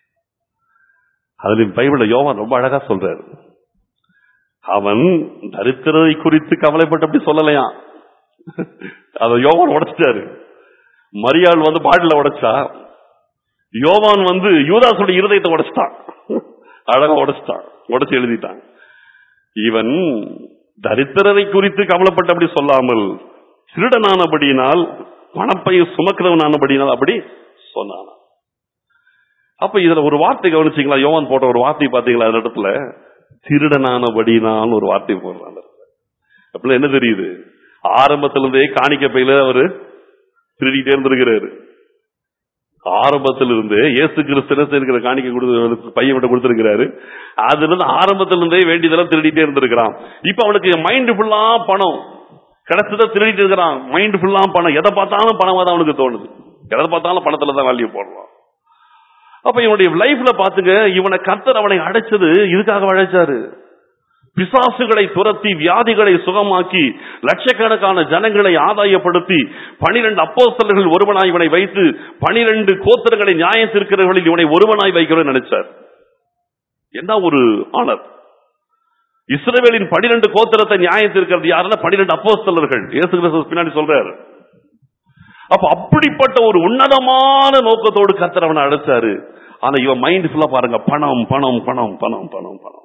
அதுல பைபிள்ல யோவான் ரொம்ப அழகா சொல்றாரு அவன் தரித்திரரை குறித்து கவலைப்பட்டு அப்படி சொல்லலையா அத யோவான் உடைச்சிட்டாரு மரியாள் வந்து பாட்டில உடைச்சா யோவான் வந்து யூதாசுடைய இருதயத்தை உடைச்சிட்டான் அழகா உடைச்சிட்டான் உடைச்சு எழுதிட்டான் இவன் தரித்திரரை குறித்து கவலைப்பட்டு அப்படி சொல்லாமல் திருடனானபடியினால் பணப்பையை சுமக்கிறவனானபடியினால் அப்படி சொன்னான் அப்ப இதுல ஒரு வார்த்தை கவனிச்சீங்களா யோவான் போட்ட ஒரு வார்த்தை பாத்தீங்களா அந்த இடத்துல திருடனானபடினால் ஒரு வார்த்தை போடுறாங்க அப்பல என்ன தெரியுது ஆரம்பத்துல இருந்தே காணிக்க பையில அவரு திருடிட்டே இருந்திருக்கிறாரு ஆரம்பத்தில் இருந்து இயேசு கிறிஸ்து இருக்கிற காணிக்க கொடுத்து பையன் விட்டு கொடுத்திருக்கிறாரு அதுல இருந்து ஆரம்பத்துல இருந்தே வேண்டியதெல்லாம் திருடிட்டே இருந்திருக்கிறான் இப்ப அவனுக்கு மைண்ட் ஃபுல்லா பணம் கிடைச்சதை திருடிட்டு இருக்கிறான் மைண்ட் ஃபுல்லா பணம் எதை பார்த்தாலும் பணமா தான் அவனுக்கு தோணுது எதை பார்த்தாலும் பணத்துல தான் வேல்யூ போடுறான் அப்ப இவனுடைய லைஃப்ல பாத்துங்க இவனை கர்த்தர் அவனை அடைச்சது இதுக்காக அழைச்சாரு பிசாசுகளை துரத்தி வியாதிகளை சுகமாக்கி லட்சக்கணக்கான ஜனங்களை ஆதாயப்படுத்தி பனிரெண்டு அப்போஸ்தலர்கள் ஒருவனாய் இவனை வைத்து பனிரெண்டு கோத்திரங்களை நியாயத்திருக்கிறவர்களில் இவனை ஒருவனாய் வைக்கிறோம் நினைச்சார் என்ன ஒரு ஆனர் இஸ்ரவேலின் பனிரெண்டு கோத்திரத்தை நியாயத்திருக்கிறது யாருன்னா பனிரெண்டு அப்போஸ்தலர்கள் இயேசு கிறிஸ்து பின்னாடி சொல்றாரு அப்ப அப்படிப்பட்ட ஒரு உன்னதமான நோக்கத்தோடு கர்த்தர் அவனை அழைச்சாரு ஆனா இவன் மைண்ட் ஃபுல்லா பாருங்க பணம் பணம் பணம் பணம் பணம் பணம்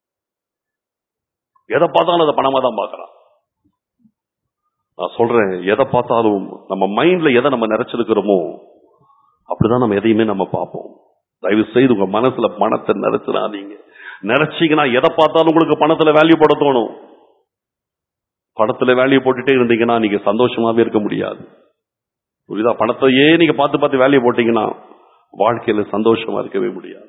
எதை பார்த்தாலும் அதை பணமா தான் பார்க்கறான் நான் சொல்றேன் எதை பார்த்தாலும் நம்ம மைண்ட்ல எதை நம்ம நிறைச்சிருக்கிறோமோ அப்படிதான் நம்ம எதையுமே நம்ம பார்ப்போம் தயவு செய்து உங்க மனசுல பணத்தை நிறைச்சிடாதீங்க நிறைச்சீங்கன்னா எதை பார்த்தாலும் உங்களுக்கு பணத்துல வேல்யூ போட தோணும் பணத்துல வேல்யூ போட்டுட்டே இருந்தீங்கன்னா நீங்க சந்தோஷமாவே இருக்க முடியாது புரியுதா பணத்தையே நீங்க பார்த்து பார்த்து வேல்யூ போட்டீங்கன்னா வாழ்க்கையில சந்தோஷமா இருக்கவே முடியாது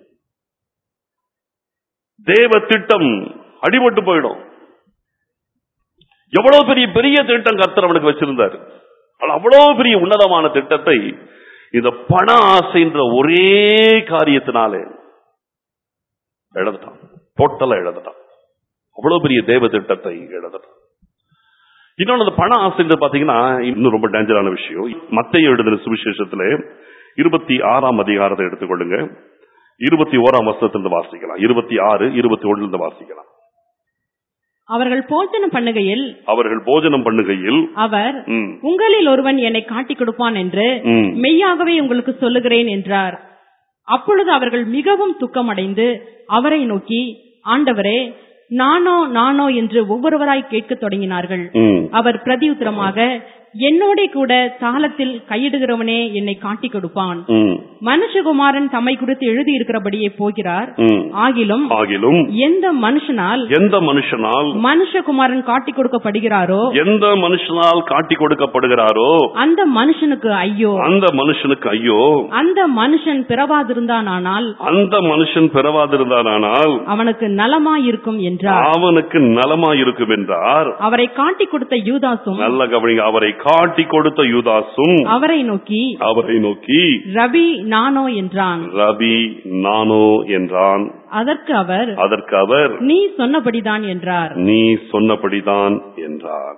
தேவ திட்டம் அடிபட்டு போயிடும் எவ்வளவு பெரிய பெரிய திட்டம் கர்த்தர் அவனுக்கு வச்சிருந்தார் ஆனா அவ்வளவு பெரிய உன்னதமான திட்டத்தை இந்த பண ஆசைன்ற ஒரே காரியத்தினாலே இழந்துட்டான் டோட்டலா இழந்துட்டான் அவ்வளவு பெரிய தேவ திட்டத்தை இழந்துட்டான் இன்னொன்னு அந்த பண ஆசைன்றது பாத்தீங்கன்னா இன்னும் ரொம்ப டேஞ்சரான விஷயம் மத்திய எழுதின சுவிசேஷத்துல இருபத்தி ஆறாம் அதிகாரத்தை எடுத்துக்கொள்ளுங்க இருபத்தி ஓராம் வருஷத்திலிருந்து வாசிக்கலாம் இருபத்தி ஆறு இருபத்தி ஒண்ணுல இருந்து வாசிக்கலாம் அவர்கள் போஜனம் பண்ணுகையில் அவர்கள் போஜனம் பண்ணுகையில் அவர் ம், உங்களில் ஒருவன் என்னை காட்டிக் கொடுப்பான் என்று ம், மெய்யாகவே உங்களுக்கு சொல்லுகிறேன் என்றார் அப்பொழுது அவர்கள் மிகவும் துக்கமடைந்து அவரை நோக்கி ஆண்டவரே நானோ நானோ என்று ஒவ்வொருவராய் கேட்கத் தொடங்கினார்கள் ம். அவர் பிரதியுத்தரமாக என்னோட கூட தாளத்தில் கையிடுகிறவனே என்னை காட்டிக் கொடுப்பான் ம். மனுஷகுமாரன் தம்மை குறித்து எழுதியிருக்கிறபடியே போகிறார் ம். ஆகிலும் ஆகிலும் எந்த மனுஷனால் எந்த மனுஷனால் மனுஷகுமாரன் காட்டிக் கொடுக்கப்படுகிறாரோ எந்த மனுஷனால் காட்டி கொடுக்கப்படுகிறாரோ அந்த மனுஷனுக்கு ஐயோ அந்த மனுஷனுக்கு ஐயோ அந்த மனுஷன் பிறவாதிருந்தானால் அந்த மனுஷன் பிறவாதிருந்தானால் அவனுக்கு நலமாயிருக்கும் என்றார் அவனுக்கு நலமாயிருக்கும் என்றார் அவரை காட்டிக் கொடுத்த யூதாசும் நல்ல கவனிங்க அவரை காட்டி கொடுத்த யூதாசும் அவரை நோக்கி அவரை நோக்கி ரவி நானோ என்றான் ரபி நானோ என்றான் அதற்கு அவர் அதற்கு அவர் நீ சொன்னபடிதான் என்றார் நீ சொன்னபடிதான் என்றார்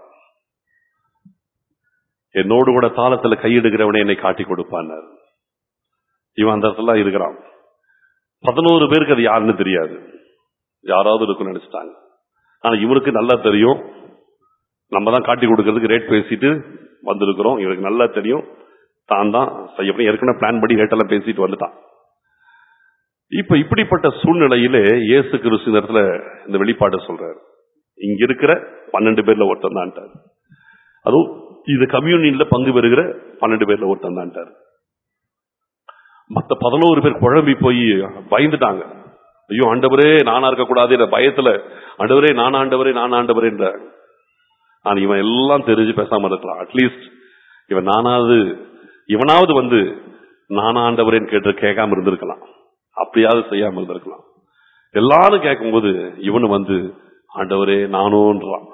என்னோடு கூட தாளத்துல கையிடுகிறவனை என்னை காட்டி கொடுப்பானார் இவன் அந்த இடத்துல இருக்கிறான் பதினோரு பேருக்கு அது யாருன்னு தெரியாது யாராவது இருக்குன்னு நினைச்சிட்டாங்க ஆனா இவனுக்கு நல்லா தெரியும் நம்ம தான் காட்டி கொடுக்கறதுக்கு ரேட் பேசிட்டு வந்திருக்கிறோம் இவனுக்கு நல்லா தெரியும் தான் தான் செய்யப்படும் ஏற்கனவே பிளான் படி ரேட் எல்லாம் பேசிட்டு வந்துட்டான் இப்ப இப்படிப்பட்ட சூழ்நிலையிலே இயேசு கிறிஸ்து இந்த இடத்துல இந்த வெளிப்பாட்டை சொல்றாரு இங்க இருக்கிற பன்னெண்டு பேர்ல ஒருத்தன் தான்ட்டார் அதுவும் இது கம்யூனியன்ல பங்கு பெறுகிற பன்னெண்டு பேர்ல ஒருத்தன் தான்ட்டார் மத்த பதினோரு பேர் குழம்பி போய் பயந்துட்டாங்க ஐயோ ஆண்டவரே நானா இருக்கக்கூடாது என்ற பயத்துல ஆண்டவரே நான் ஆண்டவரே நான் ஆண்டவரேன்ற ஆனா இவன் எல்லாம் தெரிஞ்சு பேசாம இருக்கலாம் அட்லீஸ்ட் இவன் நானாவது இவனாவது வந்து நானா ஆண்டவரேன்னு கேட்டு கேட்காம இருந்திருக்கலாம் அப்படியாவது செய்யாம இருந்திருக்கலாம் எல்லாரும் கேட்கும்போது இவனு வந்து ஆண்டவரே நானும்ன்றான்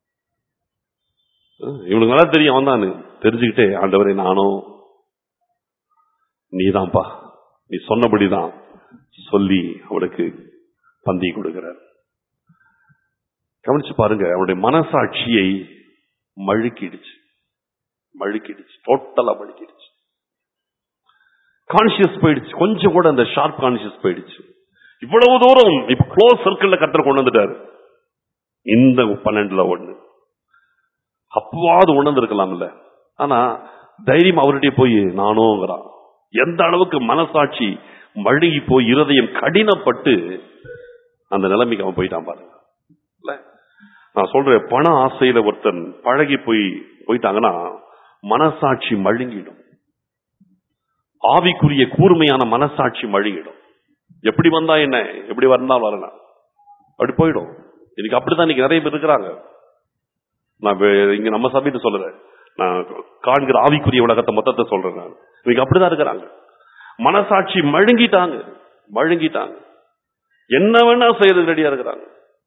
அஹ் இவனுக்கு நல்லா தெரியும் அவன் தான் தெரிஞ்சுக்கிட்டே ஆண்டவரே நானும் நீதான்ப்பா நீ சொன்னபடிதான் சொல்லி அவனுக்கு பந்தி கொடுக்கிறார் கவனிச்சு பாருங்க அவனுடைய மனசாட்சியை மழுக்கிடுச்சு மழுக்கிடுச்சு டோட்டலா மழுக்கிடுச்சு கான்சியஸ் போயிடுச்சு கொஞ்சம் கூட அந்த ஷார்ப் கான்சியஸ் போயிடுச்சு இவ்வளவு தூரம் இப்ப க்ளோஸ் சர்க்கிள்ல கத்தர் கொண்டு வந்துட்டாரு இந்த பன்னெண்டுல ஒண்ணு அப்பவாவது உணர்ந்திருக்கலாம்ல ஆனா தைரியம் அவர்கிட்ட போய் நானுங்கிறான் எந்த அளவுக்கு மனசாட்சி மழுகி போய் இருதயம் கடினப்பட்டு அந்த நிலைமைக்கு அவன் போயிட்டான் பாருங்க இல்ல நான் சொல்றேன் பண ஆசையில ஒருத்தன் பழகி போய் போயிட்டாங்கன்னா மனசாட்சி மழுங்கிடும் ஆவிக்குரிய கூர்மையான மனசாட்சி மழுங்கிடும் எப்படி வந்தா என்ன எப்படி வந்தால் வரலாம் அப்படி போயிடும் இன்னைக்கு அப்படிதான் இன்னைக்கு நிறைய பேர் இருக்கிறாங்க நான் வே- இங்க நம்ம சபையில சொல்றேன் நான் காண்கிற ஆவிக்குரிய உலகத்தை மொத்தத்தை சொல்றேன் நான் இன்னைக்கு அப்படிதான் இருக்கிறாங்க மனசாட்சி மழுங்கிட்டாங்க மழுங்கிட்டாங்க என்ன வேணா செய்யறது ரெடியா இருக்கிறாங்க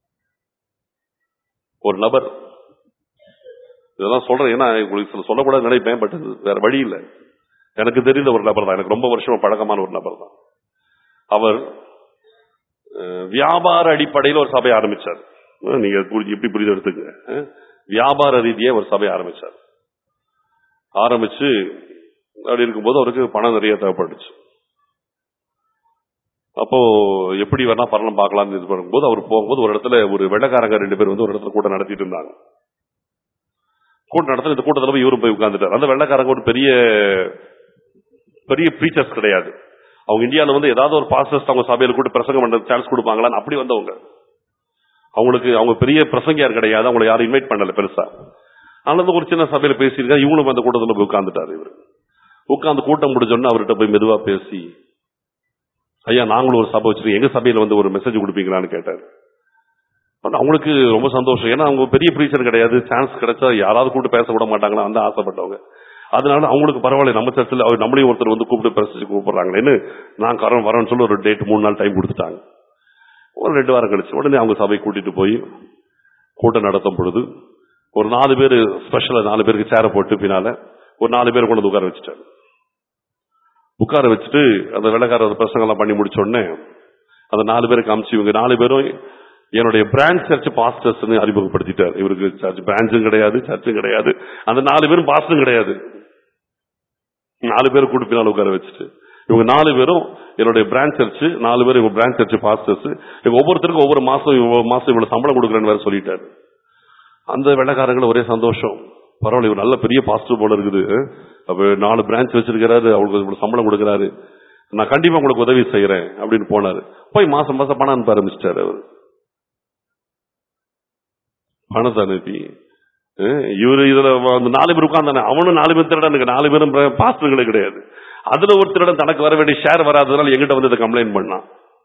ஒரு நபர் இதெல்லாம் சொல்றேன் ஏன்னா உங்களுக்கு சில சொல்லக்கூடாது நினைப்பேன் பட் வேற வழி இல்லை எனக்கு தெரிந்த ஒரு நபர் தான் எனக்கு ரொம்ப வருஷமா பழக்கமான ஒரு நபர் தான் அவர் அஹ், வியாபார அடிப்படையில் ஒரு சபை ஆரம்பிச்சார் அஹ், நீங்க புரிஞ்சு எப்படி புரிஞ்சு எடுத்துங்க அஹ், வியாபார ரீதியா ஒரு சபை ஆரம்பிச்சார் ஆரம்பிச்சு அப்படி இருக்கும்போது அவருக்கு பணம் நிறைய தேவைப்பட்டுச்சு அப்போ எப்படி வேணா பரணம் பார்க்கலாம்னு இது பண்ணும்போது அவர் போகும்போது ஒரு இடத்துல ஒரு வெள்ளக்காரங்க ரெண்டு பேர் வந்து ஒரு இடத்துல கூட்டம் நடத்திட்டு இருந்தாங்க கூட்டம் நடத்துல இந்த கூட்டத்துல போய் இவரும் போய் உட்கார்ந்துட்டார் அந்த வெள்ளக்காரங்க ஒரு பெரிய பெரிய ப்ரீச்சர்ஸ் கிடையாது அவங்க இந்தியால வந்து ஏதாவது ஒரு பாஸ்டர்ஸ் அவங்க சபையில கூட்டு பிரசங்கம் பண்ற சான்ஸ் கொடுப்பாங்களான்னு அப்படி வந்தவங்க அவங்களுக்கு அவங்க பெரிய பிரசங்கியார் கிடையாது அவங்களை யாரும் இன்வைட் பண்ணல பெருசா அதனால ஒரு சின்ன சபையில பேசியிருக்காரு இவங்களும் அந்த கூட்டத்துல போய் உட்கார்ந்துட்டாரு இவர் உட்கார்ந்து கூட்டம் முடிஞ்சோன்னு அவர்கிட்ட போய் மெதுவா பேசி ஐயா நாங்களும் ஒரு சபை வச்சிருக்கோம் எங்க சபையில வந்து ஒரு மெசேஜ் கொடுப்பீங்களான்னு கேட்டாரு ஆனா அவங்களுக்கு ரொம்ப சந்தோஷம் ஏன்னா அவங்க பெரிய ப்ரீச்சர் கிடையாது சான்ஸ் கிடைச்சா யாராவது கூப்பிட்டு பேச விட மாட்டாங்களா அந்த ஆசைப்பட்டவங்க அதனால அவங்களுக்கு பரவாயில்ல நம்ம சர்ச்சில் அவர் நம்மளையும் ஒருத்தர் வந்து கூப்பிட்டு பேச கூப்பிடுறாங்களேன்னு நான் கரம் வரேன்னு சொல்லி ஒரு டேட் மூணு நாள் டைம் கொடுத்துட்டாங்க ஒரு ரெண்டு வாரம் கழிச்சு உடனே அவங்க சபை கூட்டிட்டு போய் கூட்டம் நடத்தும் பொழுது ஒரு நாலு பேர் ஸ்பெஷலா நாலு பேருக்கு சேரை போட்டு பின்னால ஒரு நாலு பேர் கொண்டு வந்து உட்கார வச்சுட்டாரு உட்கார வச்சுட்டு அந்த வெள்ளக்காரர் பிரசங்கம் எல்லாம் பண்ணி முடிச்ச உடனே அந்த நாலு பேருக்கு காமிச்சு இவங்க நாலு பேரும் என்னுடைய பிரான்ச் சர்ச் பாஸ்டர்ஸ் அறிமுகப்படுத்திட்டார் இவருக்கு சர்ச் பிரான்ச்சும் கிடையாது சர்ச்சும் கிடையாது அந்த நாலு பேரும் பாஸ்டரும் கிடையாது நாலு பேர் கூட்டு பின்னால் உட்கார வச்சுட்டு இவங்க நாலு பேரும் என்னுடைய பிரான்ச் சர்ச் நாலு பேர் இவங்க பிரான்ச் சர்ச் பாஸ்டர்ஸ் இவங்க ஒவ்வொருத்தருக்கும் ஒவ்வொரு மாசம் இவ்வளவு மாசம் இவ்வளவு சம்பளம் கொடுக்குறேன்னு வேற சொல்லிட்டாரு அந்த வெள்ளக்காரங்களும் ஒரே சந்தோஷம் பரவாயில்ல இவர் நல்ல பெரிய பாஸ்டர் போல இருக்குது அப்ப நாலு பிரான்ச் வச்சிருக்கிறாரு அவங்களுக்கு இவ்வளவு சம்பளம் கொடுக்குறாரு நான் கண்டிப்பா உங்களுக்கு உதவி செய்யறேன் அப்படின்னு போனாரு போய் மாசம் மாசம் பணம் அனுப்ப ஆரம்பிச்சிட்டாரு அவர் பணத்தை அனுப்பி அஹ், இவரு இதுல அந்த நாலு பேர் உட்கார்ந்தானே அவனும் நாலு பேர் திருடன் இருக்கு நாலு பேரும் பாஸ்டர்களே கிடையாது அதுல ஒரு திருடன் தனக்கு வர வேண்டிய ஷேர் வராததுனால எங்கிட்ட வந்து இதை கம்ப்ளைண்ட் பண்ணான்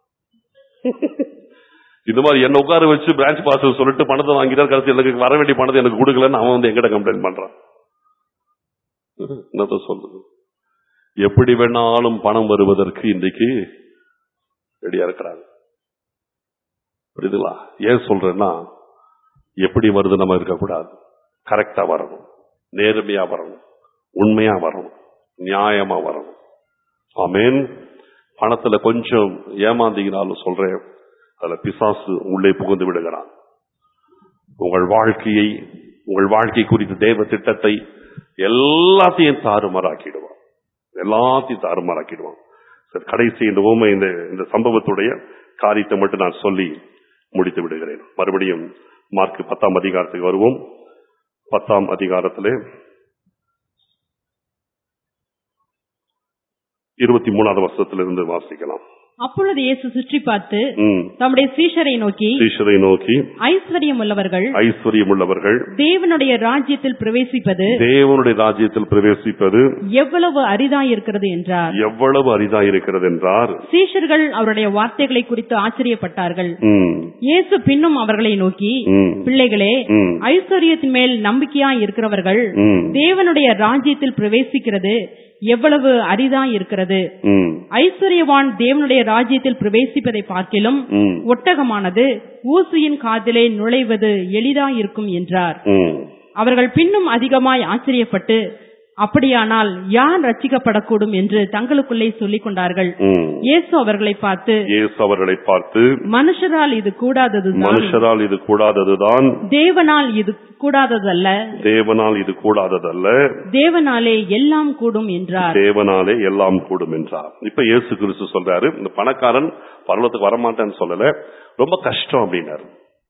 இந்த மாதிரி என்ன உட்கார வச்சு பிரான்ச் பாஸ் சொல்லிட்டு பணத்தை வாங்கிட்டா கடைசி எனக்கு வர வேண்டிய பணத்தை எனக்கு கொடுக்கலன்னு அவன் வந்து எங்கிட்ட கம்ப்ளைண்ட் பண்றான் என்னத்த சொல்லுது எப்படி வேணாலும் பணம் வருவதற்கு இன்றைக்கு ரெடியா இருக்கிறாங்க புரியுதுங்களா ஏன் சொல்றேன்னா எப்படி வருது நம்ம இருக்கக்கூடாது கரெக்டா வரணும் நேர்மையா வரணும் உண்மையா வரணும் நியாயமா வரணும் ஆமேன் பணத்துல கொஞ்சம் ஏமாந்தீங்கனாலும் சொல்றேன் அதுல பிசாசு உள்ளே புகுந்து விடுகிறான் உங்கள் வாழ்க்கையை உங்கள் வாழ்க்கை குறித்த தேவ திட்டத்தை எல்லாத்தையும் தாறுமாறாக்கிடுவான் எல்லாத்தையும் தாறுமாறாக்கிடுவான் சரி கடைசி இந்த ஊமை இந்த இந்த சம்பவத்துடைய காரியத்தை மட்டும் நான் சொல்லி முடித்து விடுகிறேன் மறுபடியும் மார்க் பத்தாம் அதிகாரத்துக்கு வருவோம் பத்தாம் அதிகாரத்திலே இருபத்தி மூணாவது வருஷத்திலிருந்து வாசிக்கலாம் அப்பொழுது இயேசு சுற்றி பார்த்து ம். தம்முடைய சீஷரை நோக்கி சீஷரை நோக்கி ஐஸ்வர்யம் உள்ளவர்கள் ஐஸ்வர்யம் உள்ளவர்கள் தேவனுடைய ராஜ்யத்தில் பிரவேசிப்பது தேவனுடைய ராஜ்யத்தில் பிரவேசிப்பது எவ்வளவு அரிதாயிருக்கிறது என்றார் எவ்வளவு அரிதா இருக்கிறது என்றார் சீஷர்கள் அவருடைய வார்த்தைகளை குறித்து ஆச்சரியப்பட்டார்கள் ம், இயேசு பின்னும் அவர்களை நோக்கி ம், பிள்ளைகளே ம், ஐஸ்வர்யத்தின் மேல் நம்பிக்கையாய் இருக்கிறவர்கள் ம், தேவனுடைய ராஜ்யத்தில் பிரவேசிக்கிறது எவ்வளவு அரிதா இருக்கிறது ம், ஐஸ்வர்யவான் தேவனுடைய ராஜ்யத்தில் பிரவேசிப்பதை பார்க்கிலும் ம், ஒட்டகமானது ஊசியின் காதிலே நுழைவது எளிதாயிருக்கும் என்றார் ம். அவர்கள் பின்னும் அதிகமாய் ஆச்சரியப்பட்டு அப்படியானால் யார் ரட்சிக்கப்படக்கூடும் என்று தங்களுக்குள்ளே சொல்லிக் கொண்டார்கள் ம். இயேசு அவர்களை பார்த்து இயேசு அவர்களை பார்த்து மனுஷரால் இது கூடாததுதான் மனுஷரால் இது கூடாததுதான் தேவனால் இது கூடாததல்ல தேவனால் இது கூடாததல்ல தேவனாலே எல்லாம் கூடும் என்றார் தேவனாலே எல்லாம் கூடும் என்றார் இப்ப இயேசு கிறிஸ்து சொல்றாரு இந்த பணக்காரன் பரலத்துக்கு வரமாட்டேன்னு சொல்லல ரொம்ப கஷ்டம் அப்படின்னாரு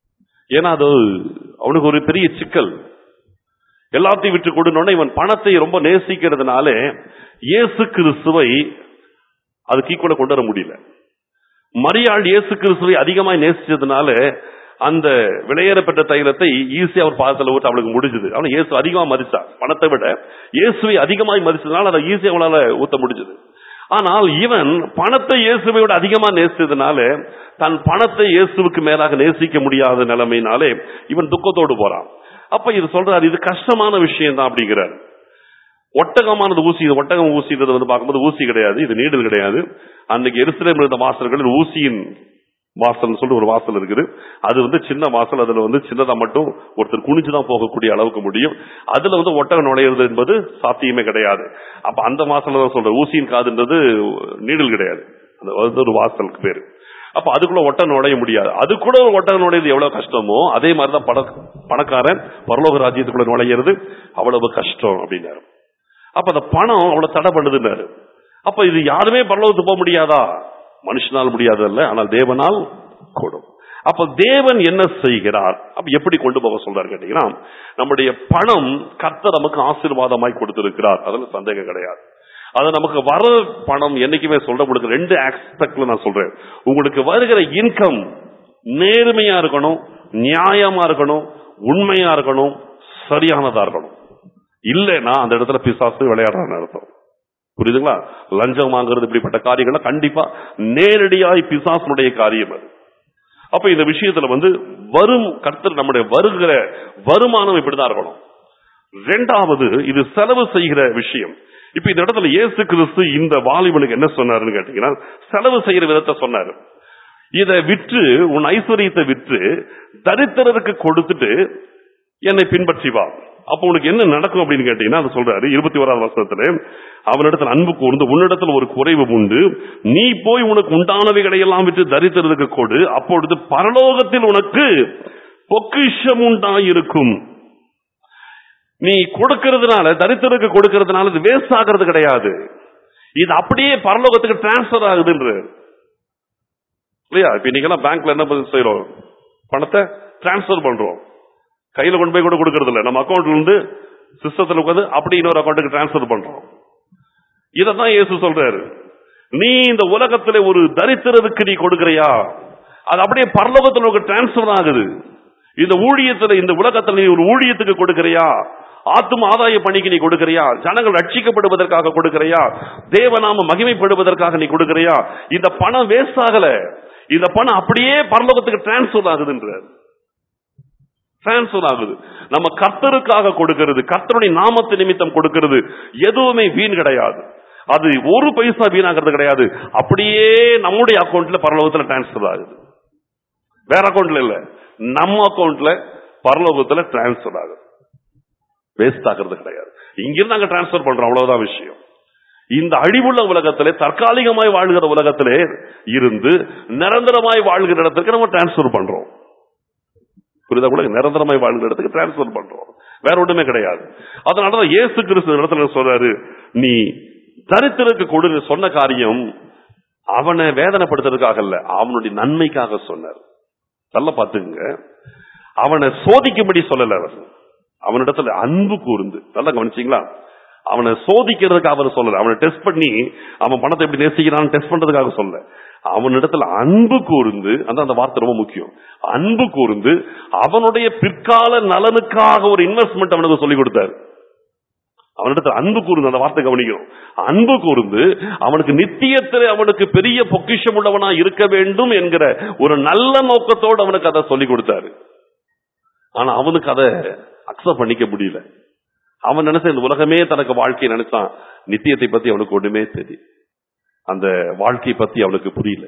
ஏன்னா அது அவனுக்கு ஒரு பெரிய சிக்கல் எல்லாத்தையும் விட்டு கொடுனோட இவன் பணத்தை ரொம்ப நேசிக்கிறதுனால இயேசு கிறிஸ்துவை அதுக்கு ஈக்குவல கொண்டு வர முடியல மரியாள் இயேசு கிறிஸ்துவை அதிகமாய் நேசிச்சதுனால அந்த விலையேறப்பட்ட தைலத்தை ஈஸியா அவர் பாதத்துல ஊற்ற அவளுக்கு முடிஞ்சது அவனை இயேசு அதிகமா மதிச்சா பணத்தை விட இயேசுவை அதிகமாய் மதிச்சதுனால அதை ஈஸியா அவளால ஊத்த முடிஞ்சது ஆனால் இவன் பணத்தை இயேசுவை விட அதிகமா நேசிச்சதுனால தன் பணத்தை இயேசுவுக்கு மேலாக நேசிக்க முடியாத நிலைமையினாலே இவன் துக்கத்தோடு போறான் அப்ப இது சொல்றாரு இது கஷ்டமான விஷயம் தான் அப்படிங்கிறார் ஒட்டகமானது ஊசி இது ஒட்டகம் ஊசின்றது வந்து பார்க்கும்போது ஊசி கிடையாது இது நீடல் கிடையாது அன்னைக்கு எருசலேம் இருந்த வாசல்கள் ஊசியின் வாசல் சொல்லிட்டு ஒரு வாசல் இருக்குது அது வந்து சின்ன வாசல் அதுல வந்து சின்னதா மட்டும் ஒருத்தர் குனிஞ்சு தான் போகக்கூடிய அளவுக்கு முடியும் அதுல வந்து ஒட்டகம் நுழையிறது என்பது சாத்தியமே கிடையாது அப்ப அந்த வாசல்ல தான் சொல்ற ஊசியின் காதுன்றது நீடல் கிடையாது அந்த வந்து ஒரு வாசலுக்கு பேரு அப்ப அதுக்குள்ள ஒட்டகம் நுழைய முடியாது அது கூட ஒரு ஒட்டகம் நுழையிறது எவ்வளவு கஷ்டமோ அதே மாதிரிதான் பண பணக்காரன் பரலோக ராஜ்யத்துக்குள்ள நுழையிறது அவ்வளவு கஷ்டம் அப்படின்னாரு அப்ப அந்த பணம் அவ்வளவு தடை பண்ணுதுன்னாரு அப்ப இது யாருமே பரலோகத்துக்கு போக முடியாதா மனுஷனால் முடியாதல்ல ஆனால் தேவனால் கூடும் அப்ப தேவன் என்ன செய்கிறார் அப்ப எப்படி கொண்டு போக சொல்றாரு கேட்டீங்கன்னா நம்முடைய பணம் கர்த்தர் நமக்கு ஆசீர்வாதமாய் கொடுத்திருக்கிறார் அதுல சந்தேகம் கிடையாது அது நமக்கு வர பணம் என்னைக்குமே சொல்ற உங்களுக்கு ரெண்டு ஆஸ்பெக்ட்ல நான் சொல்றேன் உங்களுக்கு வருகிற இன்கம் நேர்மையா இருக்கணும் நியாயமா இருக்கணும் உண்மையா இருக்கணும் சரியானதா இருக்கணும் இல்லைன்னா அந்த இடத்துல பிசாசு விளையாடுறான்னு அர்த்தம் புரியுதுங்களா லஞ்சம் வாங்குறது இப்படிப்பட்ட காரியங்கள்லாம் கண்டிப்பா நேரடியாய் பிசாசனுடைய காரியம் அது அப்ப இந்த விஷயத்துல வந்து வரும் கர்த்தர் நம்முடைய வருகிற வருமானம் இப்படிதான் இருக்கணும் ரெண்டாவது இது செலவு செய்கிற விஷயம் இப்ப இந்த இடத்துல இயேசு கிறிஸ்து இந்த வாலிபனுக்கு என்ன சொன்னாருன்னு கேட்டீங்கன்னா செலவு செய்யற விதத்தை சொன்னாரு இதை விற்று உன் ஐஸ்வர்யத்தை விற்று தரித்திரருக்கு கொடுத்துட்டு என்னை பின்பற்றி வா அப்ப உனக்கு என்ன நடக்கும் அப்படின்னு கேட்டீங்கன்னா அது சொல்றாரு இருபத்தி ஓராவது வருஷத்துல அவனிடத்தில் அன்பு கூர்ந்து உன்னிடத்தில் ஒரு குறைவு உண்டு நீ போய் உனக்கு உண்டானவைகளை எல்லாம் விட்டு தரித்திரருக்கு கொடு அப்பொழுது பரலோகத்தில் உனக்கு பொக்கிஷம் உண்டாயிருக்கும் நீ கொடுக்கறதுனால தரித்திரருக்கு கொடுக்கறதுனால இது வேஸ்ட் ஆகிறது கிடையாது இது அப்படியே பரலோகத்துக்கு டிரான்ஸ்பர் ஆகுதுன்ற இல்லையா இப்ப இன்னைக்கெல்லாம் பேங்க்ல என்ன பண்ணி செய்யறோம் பணத்தை டிரான்ஸ்பர் பண்றோம் கையில கொண்டு போய் கூட கொடுக்கறது இல்ல நம்ம அக்கௌண்ட்ல இருந்து சிஸ்டத்துல உட்காந்து அப்படி இன்னொரு அக்கௌண்ட்டுக்கு டிரான்ஸ்பர் பண்றோம் இதத்தான் இயேசு சொல்றாரு நீ இந்த உலகத்துல ஒரு தரித்திரருக்கு நீ கொடுக்கறியா அது அப்படியே பரலோகத்துல உனக்கு டிரான்ஸ்பர் ஆகுது இந்த ஊழியத்துல இந்த உலகத்துல நீ ஒரு ஊழியத்துக்கு கொடுக்கறியா ஆத்தும ஆதாய பணிக்கு நீ கொடுக்கறியா ஜனங்கள் ரட்சிக்கப்படுவதற்காக கொடுக்கறியா தேவநாம மகிமைப்படுவதற்காக நீ கொடுக்கறியா இந்த பணம் வேஸ்ட் ஆகல இந்த பணம் அப்படியே பரலோகத்துக்கு டிரான்ஸ்பர் ஆகுதுன்றார் டிரான்ஸ்பர் ஆகுது நம்ம கர்த்தருக்காக கொடுக்கிறது கர்த்தருடைய நாமத்து நிமித்தம் கொடுக்கிறது எதுவுமே வீண் கிடையாது அது ஒரு பைசா வீணாகிறது கிடையாது அப்படியே நம்முடைய அக்கௌண்ட்ல பரலோகத்துல டிரான்ஸ்பர் ஆகுது வேற அக்கௌண்ட்ல இல்ல நம்ம அக்கௌண்ட்ல பரலோகத்துல டிரான்ஸ்பர் ஆகுது வேஸ்ட் ஆகிறது கிடையாது இங்கிருந்து நாங்க டிரான்ஸ்பர் பண்றோம் அவ்வளவுதான் விஷயம் இந்த அழிவுள்ள உலகத்திலே தற்காலிகமாய் வாழ்கிற உலகத்திலே இருந்து நிரந்தரமாய் வாழ்கிற இடத்துக்கு நம்ம டிரான்ஸ்பர் பண்றோம் புரியுதா கூட நிரந்தரமாய் வாழ்கிற இடத்துக்கு டிரான்ஸ்பர் பண்றோம் வேற ஒண்ணுமே கிடையாது அதனாலதான் இயேசு கிறிஸ்து இந்த இடத்துல சொல்றாரு நீ தரித்திரக்கு கொடு சொன்ன காரியம் அவனை வேதனைப்படுத்துறதுக்காக இல்ல அவனுடைய நன்மைக்காக சொன்னார் நல்லா பாத்துங்க அவனை சோதிக்கும்படி சொல்லல அவர் அவனிடத்துல அன்பு கூர்ந்து நல்லா கவனிச்சீங்களா அவனை சோதிக்கிறதுக்காக அவர் சொல்லல அவனை டெஸ்ட் பண்ணி அவன் பணத்தை எப்படி நேசிக்கிறான்னு டெஸ்ட் பண்றதுக்காக சொல்லல அவனிடத்துல அன்பு கூர்ந்து அந்த அந்த வார்த்தை ரொம்ப முக்கியம் அன்பு கூர்ந்து அவனுடைய பிற்கால நலனுக்காக ஒரு இன்வெஸ்ட்மெண்ட் அவனுக்கு சொல்லி கொடுத்தாரு அவனிடத்தில் அன்பு கூர்ந்து அந்த வார்த்தை கவனிக்கணும் அன்பு கூர்ந்து அவனுக்கு நித்தியத்தில் அவனுக்கு பெரிய பொக்கிஷம் உள்ளவனா இருக்க வேண்டும் என்கிற ஒரு நல்ல நோக்கத்தோடு அவனுக்கு அதை சொல்லி கொடுத்தாரு ஆனா அவனுக்கு அதை அக்செப்ட் பண்ணிக்க முடியல அவன் நினைச்ச இந்த உலகமே தனக்கு வாழ்க்கையை நினைச்சான் நித்தியத்தை பத்தி அவனுக்கு ஒண்ணுமே தெரியும் அந்த வாழ்க்கையை பத்தி அவனுக்கு புரியல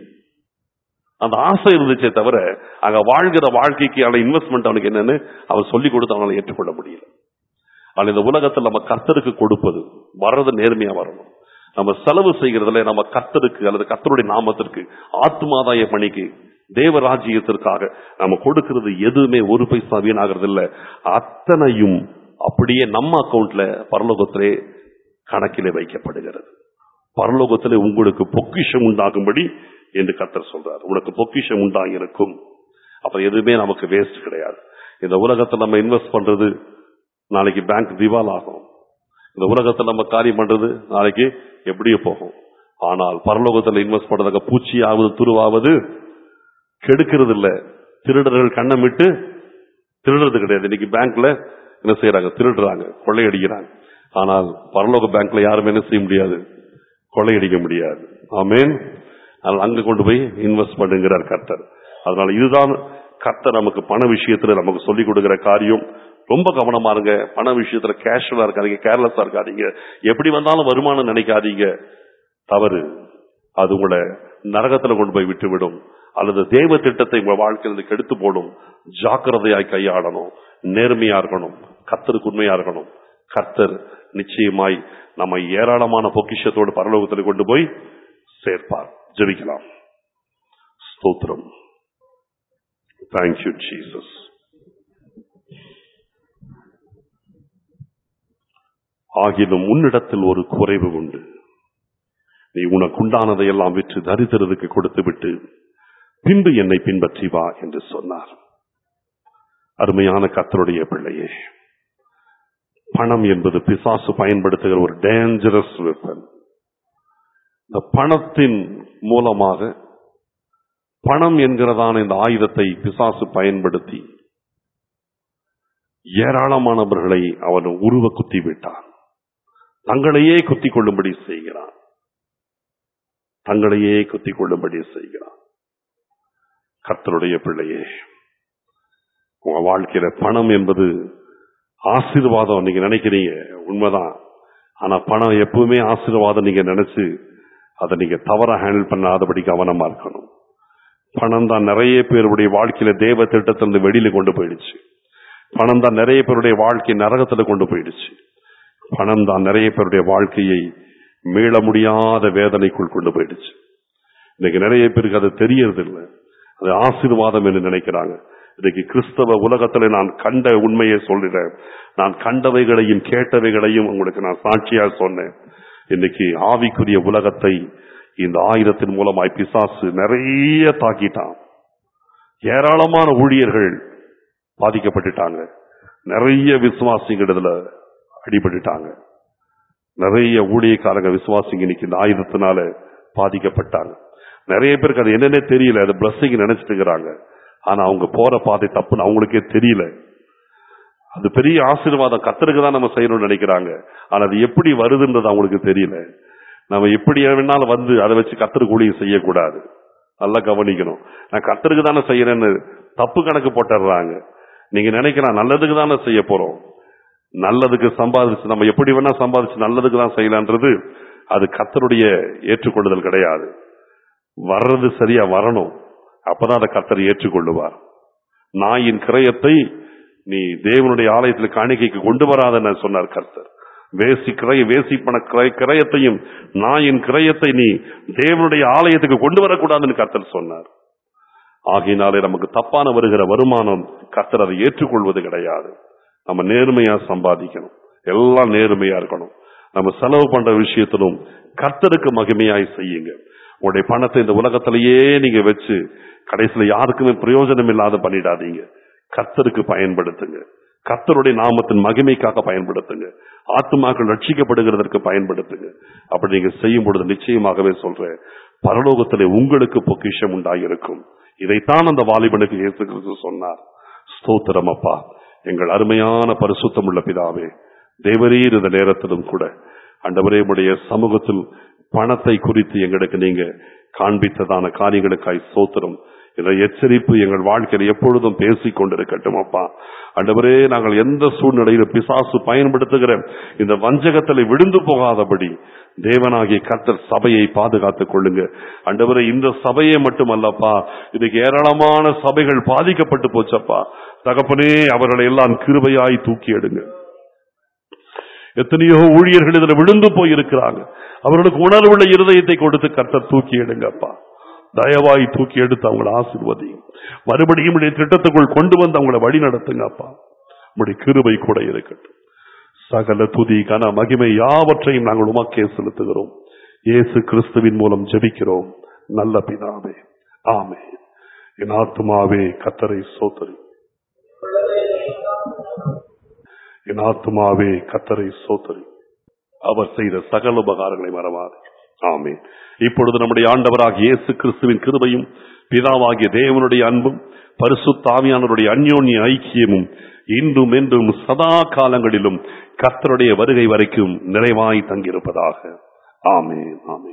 அந்த ஆசை இருந்துச்சே தவிர அங்க வாழ்கிற வாழ்க்கைக்கு அவன இன்வெஸ்ட்மெண்ட் அவனுக்கு என்னன்னு அவன் சொல்லி கொடுத்து அவனால ஏற்றுக்கொள்ள முடியல ஆனா இந்த உலகத்தில் நம்ம கர்த்தருக்கு கொடுப்பது வர்றது நேர்மையா வரணும் நம்ம செலவு செய்கிறதுல நம்ம கர்த்தருக்கு அல்லது கர்த்தருடைய நாமத்திற்கு ஆத்மாதாய பணிக்கு தேவராஜ்யத்திற்காக நம்ம கொடுக்கிறது எதுவுமே ஒரு பைசா வீணாகிறது இல்ல அத்தனையும் அப்படியே நம்ம அக்கவுண்ட்ல பரலோகத்திலே கணக்கிலே வைக்கப்படுகிறது பரலோகத்திலே உங்களுக்கு பொக்கிஷம் உண்டாகும்படி என்று கர்த்தர் சொல்றார் உனக்கு பொக்கிஷம் உண்டாகி இருக்கும் அப்ப எதுவுமே நமக்கு வேஸ்ட் கிடையாது இந்த உலகத்துல நம்ம இன்வெஸ்ட் பண்றது நாளைக்கு பேங்க் திவால் ஆகும் இந்த உலகத்துல நம்ம காரியம் பண்றது நாளைக்கு எப்படியோ போகும் ஆனால் பரலோகத்துல இன்வெஸ்ட் பண்றதுக்கு பூச்சியாவது துருவாவது கெடுக்கிறது இல்ல திருடர்கள் கண்ணமிட்டு திருடுறது கிடையாது இன்னைக்கு பேங்க்ல என்ன செய்யறாங்க திருடுறாங்க கொள்ளையடிக்கிறாங்க ஆனால் பரலோக பேங்க்ல யாருமே என்ன செய்ய முடியாது கொள்ளையடிக்க முடியாது ஆமேன் அதனால அங்க கொண்டு போய் இன்வெஸ்ட் பண்ணுங்கிறார் கர்த்தர் அதனால இதுதான் கர்த்தர் நமக்கு பண விஷயத்துல நமக்கு சொல்லிக் கொடுக்கிற காரியம் ரொம்ப கவனமா இருங்க பண விஷயத்துல கேஷுவலா இருக்காதீங்க கேர்லெஸ்ஸா இருக்காதீங்க எப்படி வந்தாலும் வருமானம் நினைக்காதீங்க தவறு அது உங்களை நரகத்துல கொண்டு போய் விட்டுவிடும் அல்லது தேவ திட்டத்தை உங்க வாழ்க்கையில கெடுத்து போடும் ஜாக்கிரதையாய் கையாளணும் நேர்மையா இருக்கணும் கர்த்தருக்கு உண்மையா இருக்கணும் கர்த்தர் நிச்சயமாய் நம்ம ஏராளமான பொக்கிஷத்தோடு பரலோகத்தில் கொண்டு போய் சேர்ப்பார் ஜெபிக்கலாம் ஸ்தோத்திரம் தேங்க்யூ ஜீசஸ் ஆகிலும் உன்னிடத்தில் ஒரு குறைவு உண்டு நீ உனக்குண்டானதை எல்லாம் விற்று தரித்திரதுக்கு கொடுத்து விட்டு பின்பு என்னை பின்பற்றி வா என்று சொன்னார் அருமையான கத்தருடைய பிள்ளையே பணம் என்பது பிசாசு பயன்படுத்துகிற ஒரு டேஞ்சரஸ் வெப்பன் இந்த பணத்தின் மூலமாக பணம் என்கிறதான இந்த ஆயுதத்தை பிசாசு பயன்படுத்தி ஏராளமானவர்களை அவன் உருவ குத்தி விட்டான் தங்களையே குத்திக் கொள்ளும்படி செய்கிறான் தங்களையே குத்திக் கொள்ளும்படி செய்கிறான் கர்த்தருடைய பிள்ளையே உங்க வாழ்க்கையில பணம் என்பது ஆசீர்வாதம் நீங்க நினைக்கிறீங்க உண்மைதான் ஆனா பணம் எப்பவுமே ஆசீர்வாதம் நீங்க நினைச்சு அதை நீங்க தவறா ஹேண்டில் பண்ணாதபடி கவனமா இருக்கணும் பணம் தான் நிறைய பேருடைய வாழ்க்கையில தேவ திட்டத்திலிருந்து வெளியில கொண்டு போயிடுச்சு பணம் தான் நிறைய பேருடைய வாழ்க்கை நரகத்துல கொண்டு போயிடுச்சு பணம் தான் நிறைய பேருடைய வாழ்க்கையை மீள முடியாத வேதனைக்குள் கொண்டு போயிடுச்சு இன்னைக்கு நிறைய பேருக்கு அது தெரியறது இல்லை அது ஆசீர்வாதம் என்று நினைக்கிறாங்க இன்னைக்கு கிறிஸ்தவ உலகத்துல நான் கண்ட உண்மையை சொல்றேன் நான் கண்டவைகளையும் கேட்டவைகளையும் உங்களுக்கு நான் சாட்சியா சொன்னேன் இன்னைக்கு ஆவிக்குரிய உலகத்தை இந்த ஆயுதத்தின் மூலமாய் பிசாசு நிறைய தாக்கிட்டான் ஏராளமான ஊழியர்கள் பாதிக்கப்பட்டுட்டாங்க நிறைய விசுவாசிங்க இதுல அடிபட்டுட்டாங்க நிறைய ஊழியக்காரங்க விசுவாசிங்க இன்னைக்கு இந்த ஆயுதத்தினால பாதிக்கப்பட்டாங்க நிறைய பேருக்கு அது என்னன்னே தெரியல அது பிளஸ்ஸிங் நினைச்சிட்டு இருக்கிறாங்க ஆனா அவங்க போற பாதை தப்புன்னு அவங்களுக்கே தெரியல அது பெரிய ஆசீர்வாதம் கத்தருக்கு தான் நம்ம செய்யணும்னு நினைக்கிறாங்க ஆனா அது எப்படி வருதுன்றது அவங்களுக்கு தெரியல நம்ம எப்படி வேணாலும் வந்து அதை வச்சு கத்தருக்கு ஊழியம் செய்யக்கூடாது நல்லா கவனிக்கணும் நான் கத்தருக்கு தானே செய்யறேன்னு தப்பு கணக்கு போட்டுடுறாங்க நீங்க நினைக்கலாம் நல்லதுக்கு தானே செய்ய போறோம் நல்லதுக்கு சம்பாதிச்சு நம்ம எப்படி வேணா சம்பாதிச்சு நல்லதுக்கு தான் செய்யலான்றது அது கத்தருடைய ஏற்றுக்கொள்ளுதல் கிடையாது வர்றது சரியா வரணும் அப்பதான் அதை கத்தர் ஏற்றுக்கொள்ளுவார் நாயின் கிரயத்தை நீ தேவனுடைய ஆலயத்தில் காணிக்கைக்கு கொண்டு வராதன்னு சொன்னார் கர்த்தர் வேசி கிரை வேசி பண கிரை கிரயத்தையும் நாயின் கிரயத்தை நீ தேவனுடைய ஆலயத்துக்கு கொண்டு வரக்கூடாதுன்னு கர்த்தர் சொன்னார் ஆகையினாலே நமக்கு தப்பான வருகிற வருமானம் கர்த்தர் அதை ஏற்றுக்கொள்வது கிடையாது நம்ம நேர்மையா சம்பாதிக்கணும் எல்லாம் நேர்மையா இருக்கணும் நம்ம செலவு பண்ற விஷயத்திலும் கர்த்தருக்கு மகிமையாய் செய்யுங்க உங்களுடைய பணத்தை இந்த உலகத்திலேயே நீங்க வச்சு கடைசியில யாருக்குமே பிரயோஜனம் இல்லாத பண்ணிடாதீங்க கர்த்தருக்கு பயன்படுத்துங்க கர்த்தருடைய நாமத்தின் மகிமைக்காக பயன்படுத்துங்க ஆத்மாக்கள் ரட்சிக்கப்படுகிறதற்கு பயன்படுத்துங்க அப்படி நீங்க செய்யும் பொழுது நிச்சயமாகவே சொல்றேன் பரலோகத்திலே உங்களுக்கு பொக்கிஷம் உண்டாயிருக்கும் இதைத்தான் அந்த வாலிபனுக்கு இயேசு கிறிஸ்து சொன்னார் ஸ்தோத்திரம் அப்பா எங்கள் அருமையான பரிசுத்தம் உள்ள பிதாவே தேவரீர் இந்த நேரத்திலும் கூட அண்டவரே உடைய சமூகத்தில் பணத்தை குறித்து எங்களுக்கு நீங்க காண்பித்ததான காரியங்களுக்காய் சோத்திரம் இந்த எச்சரிப்பு எங்கள் வாழ்க்கையில் எப்பொழுதும் பேசிக் கொண்டிருக்கட்டும் அப்பா அண்டவரே நாங்கள் எந்த சூழ்நிலையிலும் பிசாசு பயன்படுத்துகிற இந்த வஞ்சகத்தில் விழுந்து போகாதபடி தேவனாகிய கர்த்தர் சபையை பாதுகாத்துக் கொள்ளுங்க அண்டவரே இந்த சபையை மட்டுமல்லப்பா இதுக்கு ஏராளமான சபைகள் பாதிக்கப்பட்டு போச்சப்பா தகப்பனே அவர்களை எல்லாம் கிருபையாய் தூக்கி எடுங்க எத்தனையோ ஊழியர்கள் இதுல விழுந்து போயிருக்கிறாங்க அவர்களுக்கு உணர்வுள்ள இருதயத்தை கொடுத்து கர்த்தர் தூக்கி எடுங்கப்பா தயவாய் தூக்கி எடுத்து அவங்களை ஆசிர்வதியும் மறுபடியும் உடைய திட்டத்துக்குள் கொண்டு வந்து அவங்களை வழி நடத்துங்கப்பா உடைய கிருபை கூட இருக்கட்டும் சகல துதி கன மகிமை யாவற்றையும் நாங்கள் உமக்கே செலுத்துகிறோம் இயேசு கிறிஸ்துவின் மூலம் ஜெபிக்கிறோம் நல்ல பிதாவே ஆமே என் ஆத்துமாவே கத்தரை சோத்தரி என் ஆத்துமாவே கத்தரை சோத்தரி அவர் செய்த சகல உபகாரங்களை மறவாது ஆமே இப்பொழுது நம்முடைய ஆண்டவராக இயேசு கிறிஸ்துவின் கிருபையும் பிதாவாகிய தேவனுடைய அன்பும் பரிசுத்தாமியானவருடைய அந்யோன்ய ஐக்கியமும் இன்றும் என்றும் சதா காலங்களிலும் கர்த்தருடைய வருகை வரைக்கும் நிறைவாய் தங்கியிருப்பதாக ஆமே ஆமே